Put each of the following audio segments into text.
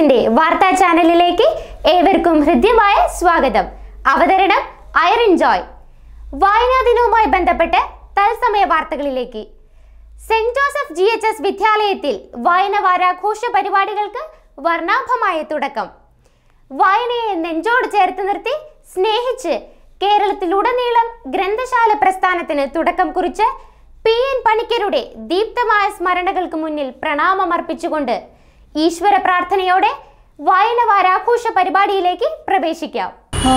ന്യൂസിന്റെ വാർത്താ ചാനലിലേക്ക് ഏവർക്കും ഹൃദ്യമായ സ്വാഗതം അവതരണം ഐറിൻ ജോയ് വായനാ ദിനവുമായി ബന്ധപ്പെട്ട് തത്സമയ വാർത്തകളിലേക്ക് Saint Joseph G H S വിദ്യാലയത്തിൽ വായന വാരാഘോഷ പരിപാടികൾക്ക് വർണ്ണാഭമായ തുടക്കം വായനയെ നെഞ്ചോട് ചേർത്ത് നിർത്തി സ്നേഹിച്ച് കേരളത്തിലുടനീളം ഗ്രന്ഥശാല പ്രസ്ഥാനത്തിന് തുടക്കം കുറിച്ച് പി എൻ പണിക്കരുടെ ദീപ്തമായ സ്മരണകൾക്ക് മുന്നിൽ പ്രണാമമർപ്പിച്ചുകൊണ്ട് ഈശ്വര പ്രാർത്ഥനയോടെ വായന വാരാഘോഷ പരിപാടിയിലേക്ക് പ്രവേശിക്കാം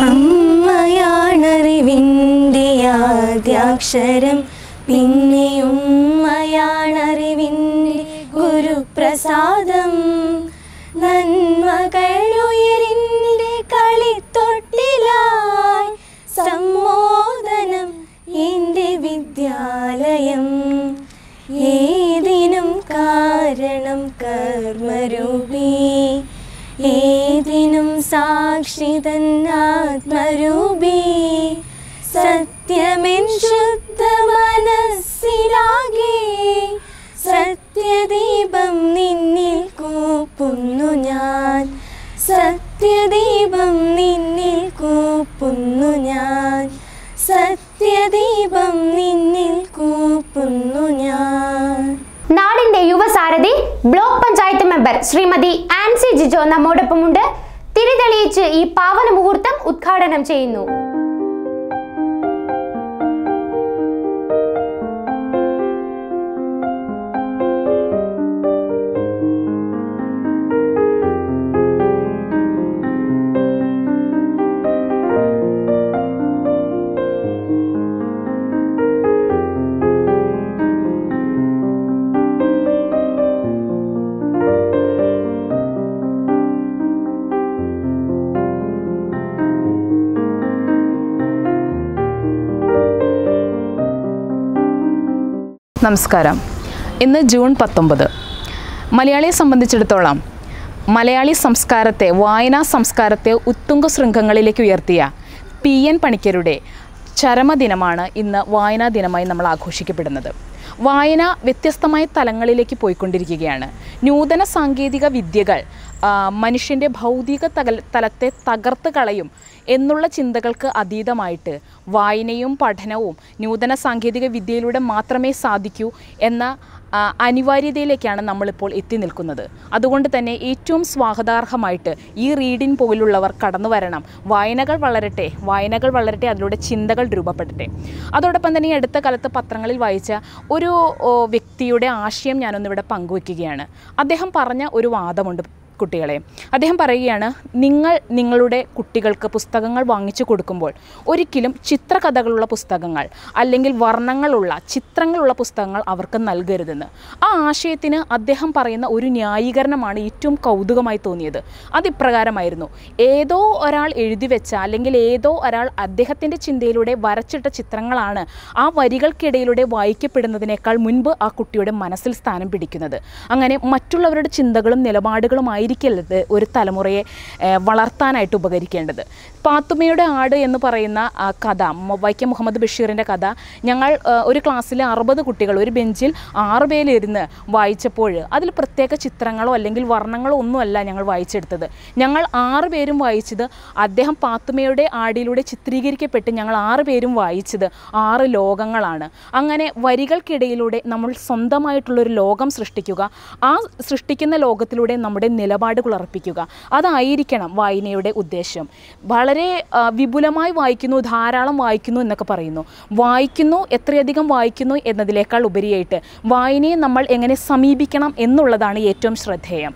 അമ്മയാണറിവിൻ്റെ ആദ്യാക്ഷരം പിന്നെയുമ്മയാണറിവിൻ്റെ ഗുരുപ്രസാദം നന്മകളുയരിൻ്റെ കളിത്തൊട്ടിലായി സമ്മോദനം എൻ്റെ വിദ്യാലയം ഏതിനും കാരണം കർമ്മരൂപി ഏതിനും സാക്ഷി തന്നാത്മരൂപി സത്യമെൻ ശുദ്ധ മനസ്സിലാകെ സത്യദീപം നിന്നിൽ കൂപ്പുന്നു ഞാൻ സത്യദീപം നിന്നിൽ കൂപ്പുന്നു ഞാൻ സത്യദീപം നിന്നിൽ കൂപ്പുന്നു ഞാൻ നാടിന്റെ യുവസാരഥി ബ്ലോക്ക് പഞ്ചായത്ത് മെമ്പർ ശ്രീമതി ആൻസി ജിജോ നമ്മോടൊപ്പമുണ്ട് തിരിതെളിയിച്ച് ഈ പാവന മുഹൂർത്തം ഉദ്ഘാടനം ചെയ്യുന്നു നമസ്കാരം ഇന്ന് ജൂൺ പത്തൊമ്പത് മലയാളിയെ സംബന്ധിച്ചിടത്തോളം മലയാളി സംസ്കാരത്തെ വായനാ സംസ്കാരത്തെ ഉത്തുംഗ ശൃംഖങ്ങളിലേക്ക് ഉയർത്തിയ പി എൻ പണിക്കരുടെ ചരമദിനമാണ് ഇന്ന് വായനാ ദിനമായി നമ്മൾ ആഘോഷിക്കപ്പെടുന്നത് വായന വ്യത്യസ്തമായ തലങ്ങളിലേക്ക് പോയിക്കൊണ്ടിരിക്കുകയാണ് നൂതന സാങ്കേതിക വിദ്യകൾ ആ, മനുഷ്യൻ്റെ ഭൗതിക തകൽ തലത്തെ തകർത്ത് കളയും എന്നുള്ള ചിന്തകൾക്ക് അതീതമായിട്ട് വായനയും പഠനവും നൂതന സാങ്കേതിക വിദ്യയിലൂടെ മാത്രമേ സാധിക്കൂ എന്ന ആ, അനിവാര്യതയിലേക്കാണ് നമ്മളിപ്പോൾ എത്തി നിൽക്കുന്നത് അതുകൊണ്ട് തന്നെ ഏറ്റവും സ്വാഗതാർഹമായിട്ട് ഈ റീഡിംഗ് പോലുള്ളവർ കടന്നു വരണം വായനകൾ വളരട്ടെ വായനകൾ വളരട്ടെ അതിലൂടെ ചിന്തകൾ രൂപപ്പെടട്ടെ അതോടൊപ്പം തന്നെ ഈ അടുത്ത കാലത്ത് പത്രങ്ങളിൽ വായിച്ച ഒരു ഓ, വ്യക്തിയുടെ ആശയം ഞാനൊന്നിവിടെ പങ്കുവയ്ക്കുകയാണ് അദ്ദേഹം പറഞ്ഞ ഒരു വാദമുണ്ട് കുട്ടികളെ അദ്ദേഹം പറയുകയാണ് നിങ്ങൾ നിങ്ങളുടെ കുട്ടികൾക്ക് പുസ്തകങ്ങൾ വാങ്ങിച്ചു കൊടുക്കുമ്പോൾ ഒരിക്കലും ചിത്രകഥകളുള്ള പുസ്തകങ്ങൾ അല്ലെങ്കിൽ വർണ്ണങ്ങളുള്ള ചിത്രങ്ങളുള്ള പുസ്തകങ്ങൾ അവർക്ക് നൽകരുതെന്ന് ആ ആശയത്തിന് അദ്ദേഹം പറയുന്ന ഒരു ന്യായീകരണമാണ് ഏറ്റവും കൗതുകമായി തോന്നിയത് അതിപ്രകാരമായിരുന്നു ഏതോ ഒരാൾ എഴുതി വെച്ച അല്ലെങ്കിൽ ഏതോ ഒരാൾ അദ്ദേഹത്തിൻ്റെ ചിന്തയിലൂടെ വരച്ചിട്ട ചിത്രങ്ങളാണ് ആ വരികൾക്കിടയിലൂടെ വായിക്കപ്പെടുന്നതിനേക്കാൾ മുൻപ് ആ കുട്ടിയുടെ മനസ്സിൽ സ്ഥാനം പിടിക്കുന്നത് അങ്ങനെ മറ്റുള്ളവരുടെ ചിന്തകളും നിലപാടുകളും ആയിരിക്കരുത് ഒരു തലമുറയെ ഏഹ്, വളർത്താനായിട്ട് ഉപകരിക്കേണ്ടത് പാത്തുമ്മയുടെ ആട് എന്ന് പറയുന്ന ആ, കഥ മ- വൈക്കം മുഹമ്മദ് ബഷീറിൻ്റെ കഥ ഞങ്ങൾ ആ, ഒരു ക്ലാസ്സിലെ അറുപത് കുട്ടികൾ ഒരു ബെഞ്ചിൽ ആറ് പേരിരുന്ന് വായിച്ചപ്പോൾ അതിൽ പ്രത്യേക ചിത്രങ്ങളോ അല്ലെങ്കിൽ വർണ്ണങ്ങളോ ഒന്നുമല്ല ഞങ്ങൾ വായിച്ചെടുത്തത് ഞങ്ങൾ ആറ് പേരും വായിച്ചത് അദ്ദേഹം പാത്തുമ്മയുടെ ആടിലൂടെ ചിത്രീകരിക്കപ്പെട്ട് ഞങ്ങൾ ആറ് പേരും വായിച്ചത് ആറ് ലോകങ്ങളാണ് അങ്ങനെ വരികൾക്കിടയിലൂടെ നമ്മൾ സ്വന്തമായിട്ടുള്ളൊരു ലോകം സൃഷ്ടിക്കുക ആ സൃഷ്ടിക്കുന്ന ലോകത്തിലൂടെ നമ്മുടെ നിലപാടുകൾ അർപ്പിക്കുക അതായിരിക്കണം വായനയുടെ ഉദ്ദേശം വളരെ ആ, വിപുലമായി വായിക്കുന്നു ധാരാളം വായിക്കുന്നു എന്നൊക്കെ പറയുന്നു വായിക്കുന്നു എത്രയധികം വായിക്കുന്നു എന്നതിനേക്കാൾ ഉപരിയായിട്ട് വായനയെ നമ്മൾ എങ്ങനെ സമീപിക്കണം എന്നുള്ളതാണ് ഏറ്റവും ശ്രദ്ധേയം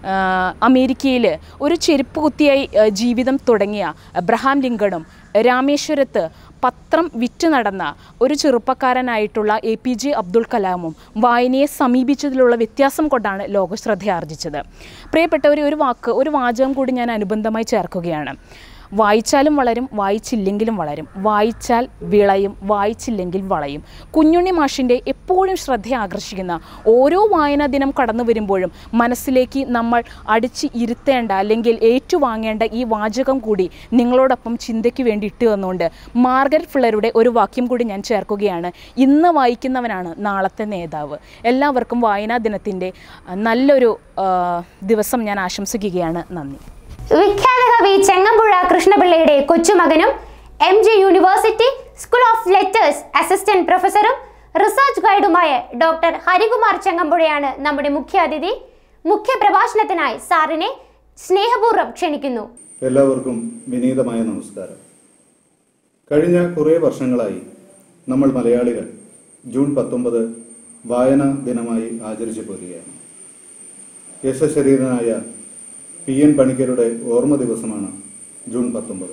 അമേരിക്കയിൽ ഒരു ചെരുപ്പ് കുത്തിയായി ആ, ജീവിതം തുടങ്ങിയ അബ്രഹാം ലിങ്കണും രാമേശ്വരത്ത് പത്രം വിറ്റ് നടന്ന ഒരു ചെറുപ്പക്കാരനായിട്ടുള്ള എ പി ജെ അബ്ദുൾ കലാമും വായനയെ സമീപിച്ചതിലുള്ള വ്യത്യാസം കൊണ്ടാണ് ലോകശ്രദ്ധ ആർജിച്ചത് പ്രിയപ്പെട്ടവരെ ഒരു വാക്ക് ഒരു വാചകം കൂടി ഞാൻ അനുബന്ധമായി ചേർക്കുകയാണ് വായിച്ചാലും വളരും വായിച്ചില്ലെങ്കിലും വളരും വായിച്ചാൽ വിളയും വായിച്ചില്ലെങ്കിൽ വളയും കുഞ്ഞുണ്ണി മാഷിൻ്റെ എപ്പോഴും ശ്രദ്ധ ആകർഷിക്കുന്ന ഓരോ വായനാ ദിനം കടന്നു വരുമ്പോഴും മനസ്സിലേക്ക് നമ്മൾ അടിച്ച് ഇരുത്തേണ്ട അല്ലെങ്കിൽ ഏറ്റുവാങ്ങേണ്ട ഈ വാചകം കൂടി നിങ്ങളോടൊപ്പം ചിന്തയ്ക്ക് വേണ്ടി ഇട്ട് തന്നുകൊണ്ട് മാർഗരറ്റ് ഫിള്ളറുടെ ഒരു വാക്യം കൂടി ഞാൻ ചേർക്കുകയാണ് ഇന്ന് വായിക്കുന്നവനാണ് നാളത്തെ നേതാവ് എല്ലാവർക്കും വായനാ ദിനത്തിൻ്റെ ആ, നല്ലൊരു ആ, ദിവസം ഞാൻ ആശംസിക്കുകയാണ് നന്ദി വിഖ്യാത കവി ചെങ്ങമ്പുഴ കൃഷ്ണപിള്ളയുടെ കൊച്ചുമകനും M G university school of letters assistant പ്രൊഫസറും റിസർച്ച് ഗൈഡുമായ ഡോക്ടർ ഹരികുമാർ ചെങ്ങമ്പുഴയാണ് നമ്മുടെ മുഖ്യാതിഥി മുഖ്യ പ്രഭാഷണത്തിനായി സാറിനെ സ്നേഹപൂർവ്വം ക്ഷണിക്കുന്നു എല്ലാവർക്കും വിനീതമായ നമസ്കാരം കഴിഞ്ഞ കുറേ വർഷങ്ങളായി നമ്മൾ മലയാളികൾ ജൂൺ പത്തൊമ്പത് വായനാ ദിനമായി ആചരിച്ചു പോരുകയാണ് യശശരീരനായ പി എൻ പണിക്കരുടെ ഓർമ്മ ദിവസമാണ് ജൂൺ പത്തൊമ്പത്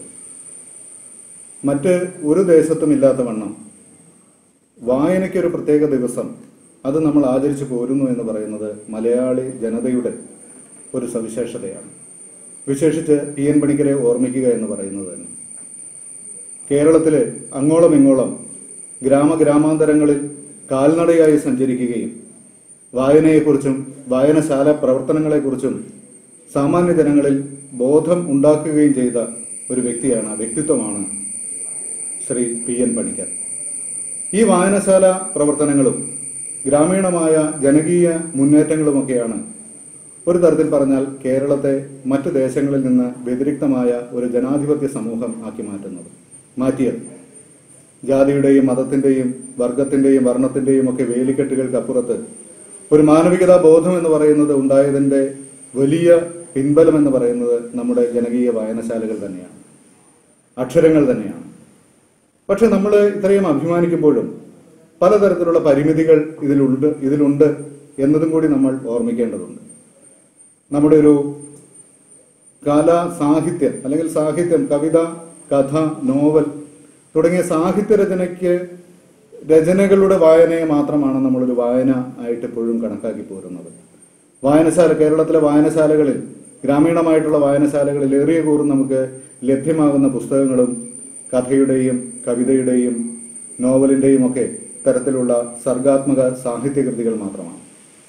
മറ്റ് ഒരു ദേശത്തും ഇല്ലാത്ത വണ്ണം വായനയ്ക്കൊരു പ്രത്യേക ദിവസം അത് നമ്മൾ ആചരിച്ചു പോരുന്നു എന്ന് പറയുന്നത് മലയാളി ജനതയുടെ ഒരു സവിശേഷതയാണ് വിശേഷിച്ച് പി എൻ പണിക്കരെ ഓർമ്മിക്കുക എന്ന് പറയുന്നത് തന്നെ കേരളത്തിലെ അങ്ങോളം ഇങ്ങോളം ഗ്രാമഗ്രാമാന്തരങ്ങളിൽ കാൽനടയായി സഞ്ചരിക്കുകയും വായനയെക്കുറിച്ചും വായനശാല പ്രവർത്തനങ്ങളെക്കുറിച്ചും സാമാന്യ ജനങ്ങളിൽ ബോധം ഉണ്ടാക്കുകയും ചെയ്ത ഒരു വ്യക്തിയാണ് വ്യക്തിത്വമാണ് ശ്രീ പി എൻ പണിക്കർ ഈ വായനശാല പ്രവർത്തനങ്ങളും ഗ്രാമീണമായ ജനകീയ മുന്നേറ്റങ്ങളുമൊക്കെയാണ് ഒരു തരത്തിൽ പറഞ്ഞാൽ കേരളത്തെ മറ്റു ദേശങ്ങളിൽ നിന്ന് വ്യതിരിക്തമായ ഒരു ജനാധിപത്യ സമൂഹം ആക്കി മാറ്റുന്നത് മാറ്റിയത് ജാതിയുടെയും മതത്തിന്റെയും വർഗത്തിന്റെയും വർണ്ണത്തിന്റെയും ഒക്കെ വേലിക്കെട്ടുകൾക്കപ്പുറത്ത് ഒരു മാനവികതാ ബോധം എന്ന് പറയുന്നത് ഉണ്ടായതിന്റെ വലിയ പിൻബലം എന്ന് പറയുന്നത് നമ്മുടെ ജനകീയ വായനശാലകൾ തന്നെയാണ് അക്ഷരങ്ങൾ തന്നെയാണ് പക്ഷെ നമ്മൾ ഇത്രയും അഭിമാനിക്കുമ്പോഴും പലതരത്തിലുള്ള പരിമിതികൾ ഇതിലുണ്ട് ഇതിലുണ്ട് എന്നതും കൂടി നമ്മൾ ഓർമ്മിക്കേണ്ടതുണ്ട് നമ്മുടെ ഒരു കലാ സാഹിത്യം അല്ലെങ്കിൽ സാഹിത്യം കവിത കഥ നോവൽ തുടങ്ങിയ സാഹിത്യ രചനയ്ക്ക് രചനകളുടെ വായനയെ മാത്രമാണ് നമ്മളൊരു വായന ആയിട്ട് എപ്പോഴും കണക്കാക്കി പോരുന്നത് വായനശാല കേരളത്തിലെ വായനശാലകളിൽ ഗ്രാമീണമായിട്ടുള്ള വായനശാലകളിൽ ഏറിയ കൂറും നമുക്ക് ലഭ്യമാകുന്ന പുസ്തകങ്ങളും കഥയുടെയും കവിതയുടെയും നോവലിന്റെയും ഒക്കെ തരത്തിലുള്ള സർഗാത്മക സാഹിത്യകൃതികൾ മാത്രമാണ്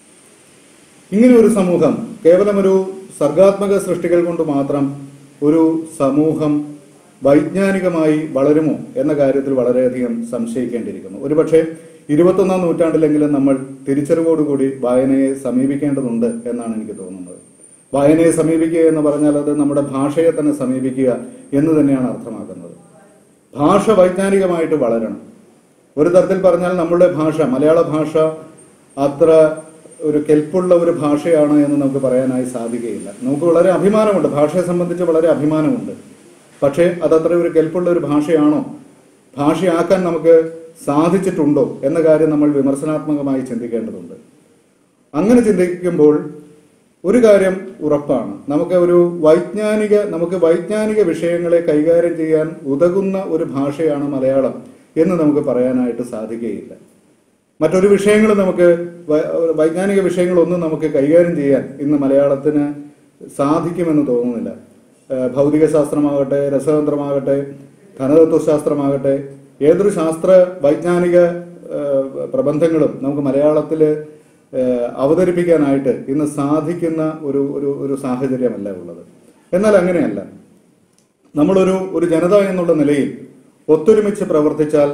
ഇങ്ങനെ ഒരു സമൂഹം കേവലം ഒരു സർഗാത്മക സൃഷ്ടികൾ കൊണ്ട് മാത്രം ഒരു സമൂഹം വൈജ്ഞാനികമായി വളരുമോ എന്ന കാര്യത്തിൽ വളരെയധികം സംശയിക്കേണ്ടിയിരിക്കുന്നു ഒരുപക്ഷെ ഇരുപത്തൊന്നാം നൂറ്റാണ്ടിലെങ്കിലും നമ്മൾ തിരിച്ചറിവോടുകൂടി വായനയെ സമീപിക്കേണ്ടതുണ്ട് എന്നാണ് എനിക്ക് തോന്നുന്നത് വായനയെ സമീപിക്കുക എന്ന് പറഞ്ഞാൽ അത് നമ്മുടെ ഭാഷയെ തന്നെ സമീപിക്കുക എന്ന് തന്നെയാണ് അർത്ഥമാക്കുന്നത് ഭാഷ വൈജ്ഞാനികമായിട്ട് വളരണം ഒരു തരത്തിൽ പറഞ്ഞാൽ നമ്മുടെ ഭാഷ മലയാള ഭാഷ അത്ര ഒരു കെൽപ്പുള്ള ഒരു ഭാഷയാണ് എന്ന് നമുക്ക് പറയാനായി സാധിക്കുകയില്ല നമുക്ക് വളരെ അഭിമാനമുണ്ട് ഭാഷയെ സംബന്ധിച്ച് വളരെ അഭിമാനമുണ്ട് പക്ഷേ അതത്ര ഒരു കെൽപ്പുള്ള ഒരു ഭാഷയാണോ ഭാഷയാക്കാൻ നമുക്ക് സാധിച്ചിട്ടുണ്ടോ എന്ന കാര്യം നമ്മൾ വിമർശനാത്മകമായി ചിന്തിക്കേണ്ടതുണ്ട് അങ്ങനെ ചിന്തിക്കുമ്പോൾ ഒരു കാര്യം ഉറപ്പാണ് നമുക്ക് ഒരു വൈജ്ഞാനിക നമുക്ക് വൈജ്ഞാനിക വിഷയങ്ങളെ കൈകാര്യം ചെയ്യാൻ ഉതകുന്ന ഒരു ഭാഷയാണ് മലയാളം എന്ന് നമുക്ക് പറയാനായിട്ട് സാധിക്കുകയില്ല മറ്റൊരു വിഷയങ്ങൾ നമുക്ക് വൈ- വൈജ്ഞാനിക വിഷയങ്ങളൊന്നും നമുക്ക് കൈകാര്യം ചെയ്യാൻ ഇന്ന് മലയാളത്തിന് സാധിക്കുമെന്ന് തോന്നുന്നില്ല ഏഹ് ഭൗതിക ശാസ്ത്രമാകട്ടെ രസതന്ത്രമാകട്ടെ ധനതത്വശാസ്ത്രമാകട്ടെ ഏതൊരു ശാസ്ത്ര വൈജ്ഞാനിക ഏഹ് പ്രബന്ധങ്ങളും നമുക്ക് മലയാളത്തിൽ അവതരിപ്പിക്കാനായിട്ട് ഇന്ന് സാധിക്കുന്ന ഒരു ഒരു ഒരു സാഹചര്യമല്ല ഉള്ളത് എന്നാൽ അങ്ങനെയല്ല നമ്മളൊരു ഒരു ജനത എന്നുള്ള നിലയിൽ ഒത്തൊരുമിച്ച് പ്രവർത്തിച്ചാൽ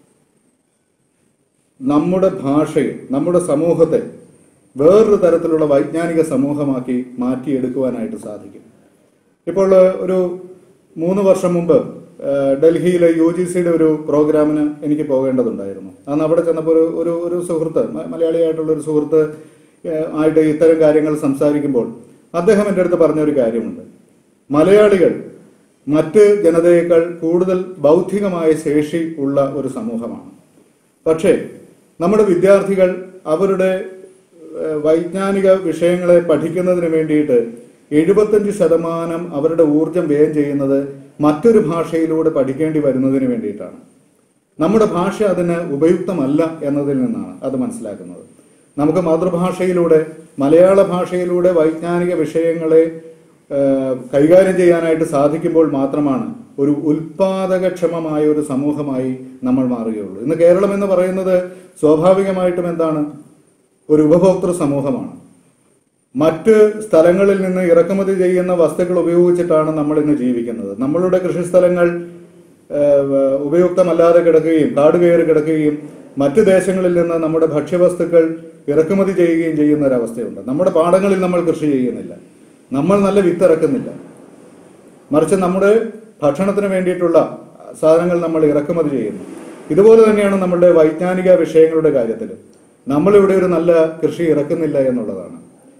നമ്മുടെ ഭാഷയെ നമ്മുടെ സമൂഹത്തെ വേറൊരു തരത്തിലുള്ള വൈജ്ഞാനിക സമൂഹമാക്കി മാറ്റിയെടുക്കുവാനായിട്ട് സാധിക്കും ഇപ്പോൾ ഏഹ്, ഒരു മൂന്ന് വർഷം മുമ്പ് ഏഹ്, ഡൽഹിയിലെ യു ജി സിയുടെ ഒരു പ്രോഗ്രാമിന് എനിക്ക് പോകേണ്ടതുണ്ടായിരുന്നു അന്ന് അവിടെ ചെന്നപ്പോൾ ഒരു ഒരു ഒരു സുഹൃത്ത് മ- മലയാളിയായിട്ടുള്ള ഒരു സുഹൃത്ത് ഏഹ്, ആയിട്ട് ഇത്തരം കാര്യങ്ങൾ സംസാരിക്കുമ്പോൾ അദ്ദേഹം എൻ്റെ അടുത്ത് പറഞ്ഞൊരു കാര്യമുണ്ട് മലയാളികൾ മറ്റ് ജനതയേക്കാൾ കൂടുതൽ ബൗദ്ധികമായ ശേഷി ഉള്ള ഒരു സമൂഹമാണ് പക്ഷേ നമ്മുടെ വിദ്യാർത്ഥികൾ അവരുടെ ഏഹ്, വൈജ്ഞാനിക വിഷയങ്ങളെ പഠിക്കുന്നതിന് വേണ്ടിയിട്ട് എഴുപത്തഞ്ച് ശതമാനം അവരുടെ ഊർജം വ്യയം ചെയ്യുന്നത് മറ്റൊരു ഭാഷയിലൂടെ പഠിക്കേണ്ടി വരുന്നതിന് വേണ്ടിയിട്ടാണ് നമ്മുടെ ഭാഷ അതിന് ഉപയുക്തമല്ല എന്നതിൽ നിന്നാണ് അത് മനസ്സിലാക്കുന്നത് നമുക്ക് മാതൃഭാഷയിലൂടെ മലയാള ഭാഷയിലൂടെ വൈജ്ഞാനിക വിഷയങ്ങളെ ഏഹ്, കൈകാര്യം ചെയ്യാനായിട്ട് സാധിക്കുമ്പോൾ മാത്രമാണ് ഒരു ഉൽപാദകക്ഷമമായ ഒരു സമൂഹമായി നമ്മൾ മാറുകയുള്ളൂ ഇന്ന് കേരളം എന്ന് പറയുന്നത് സ്വാഭാവികമായിട്ടും എന്താണ് ഒരു ഉപഭോക്തൃ സമൂഹമാണ് മറ്റ് സ്ഥലങ്ങളിൽ നിന്ന് ഇറക്കുമതി ചെയ്യുന്ന വസ്തുക്കൾ ഉപയോഗിച്ചിട്ടാണ് നമ്മൾ ഇന്ന് ജീവിക്കുന്നത് നമ്മളുടെ കൃഷിസ്ഥലങ്ങൾ ഏഹ്, ഉപയുക്തമല്ലാതെ കിടക്കുകയും കാട് കയറി കിടക്കുകയും മറ്റ് ദേശങ്ങളിൽ നിന്ന് നമ്മുടെ ഭക്ഷ്യവസ്തുക്കൾ ഇറക്കുമതി ചെയ്യുകയും ചെയ്യുന്ന ഒരവസ്ഥയുണ്ട് നമ്മുടെ പാടങ്ങളിൽ നമ്മൾ കൃഷി ചെയ്യുന്നില്ല നമ്മൾ നല്ല വിത്ത് ഇറക്കുന്നില്ല മറിച്ച് നമ്മുടെ ഭക്ഷണത്തിന് വേണ്ടിയിട്ടുള്ള സാധനങ്ങൾ നമ്മൾ ഇറക്കുമതി ചെയ്യുന്നു ഇതുപോലെ തന്നെയാണ് നമ്മുടെ വൈജ്ഞാനിക വിഷയങ്ങളുടെ കാര്യത്തിൽ നമ്മളിവിടെ ഒരു നല്ല കൃഷി ഇറക്കുന്നില്ല എന്നുള്ളതാണ്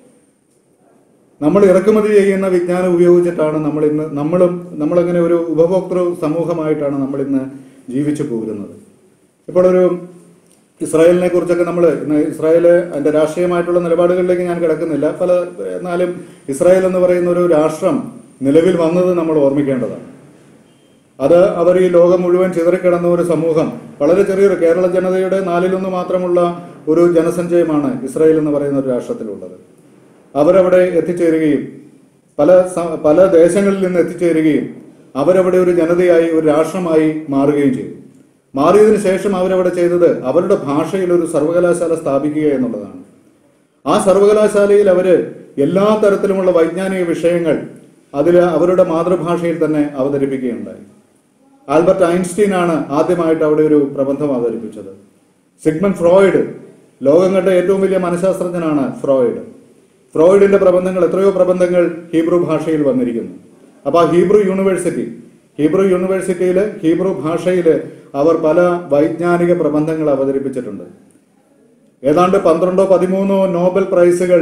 നമ്മൾ ഇറക്കുമതി ചെയ്യുന്ന വിജ്ഞാനം ഉപയോഗിച്ചിട്ടാണ് നമ്മൾ ഇന്ന് നമ്മളും നമ്മളങ്ങനെ ഒരു ഉപഭോക്തൃ സമൂഹമായിട്ടാണ് നമ്മൾ ഇന്ന് ജീവിച്ചു പോരുന്നത് ഇപ്പോൾ ഒരു ഇസ്രായേലിനെ കുറിച്ചൊക്കെ നമ്മൾ ഇന്ന് ഇസ്രായേൽ അതിന്റെ രാഷ്ട്രീയമായിട്ടുള്ള നിലപാടുകളിലേക്ക് ഞാൻ കിടക്കുന്നില്ല പല എന്നാലും ഇസ്രായേൽ എന്ന് പറയുന്ന ഒരു രാഷ്ട്രം നിലവിൽ വന്നത് നമ്മൾ ഓർമ്മിക്കേണ്ടതാണ് അത് അവർ ഈ ലോകം മുഴുവൻ ചിതറിക്കിടന്ന ഒരു സമൂഹം വളരെ ചെറിയൊരു കേരള ജനതയുടെ നാലിലൊന്ന് മാത്രമുള്ള ഒരു ജനസഞ്ചയമാണ് ഇസ്രായേൽ എന്ന് പറയുന്ന ഒരു രാഷ്ട്രത്തിലുള്ളത് അവരവിടെ എത്തിച്ചേരുകയും പല സ- പല ദേശങ്ങളിൽ നിന്ന് എത്തിച്ചേരുകയും അവരവിടെ ഒരു ജനതയായി ഒരു രാഷ്ട്രമായി മാറുകയും ചെയ്തു മാറിയതിനു ശേഷം അവരവിടെ ചെയ്തത് അവരുടെ ഭാഷയിൽ ഒരു സർവകലാശാല സ്ഥാപിക്കുക എന്നുള്ളതാണ് ആ സർവകലാശാലയിൽ അവര് എല്ലാ തരത്തിലുമുള്ള വൈജ്ഞാനിക വിഷയങ്ങൾ അതിൽ അവരുടെ മാതൃഭാഷയിൽ തന്നെ അവതരിപ്പിക്കുകയുണ്ടായി ആൽബർട്ട് ഐൻസ്റ്റീൻ ആണ് ആദ്യമായിട്ട് അവിടെ ഒരു പ്രബന്ധം അവതരിപ്പിച്ചത് സിഗ്മണ്ട് ഫ്രോയിഡ് ലോകം കണ്ട ഏറ്റവും വലിയ മനഃശാസ്ത്രജ്ഞനാണ് ഫ്രോയിഡ് ഫ്രോയിഡിന്റെ പ്രബന്ധങ്ങൾ എത്രയോ പ്രബന്ധങ്ങൾ ഹീബ്രു ഭാഷയിൽ വന്നിരിക്കുന്നു അപ്പൊ ആ ഹീബ്രു യൂണിവേഴ്സിറ്റി ഹീബ്രു യൂണിവേഴ്സിറ്റിയിൽ ഹീബ്രു ഭാഷയിൽ അവർ പല വൈജ്ഞാനിക പ്രബന്ധങ്ങൾ അവതരിപ്പിച്ചിട്ടുണ്ട് ഏതാണ്ട് പന്ത്രണ്ടോ പതിമൂന്നോ നോബൽ പ്രൈസുകൾ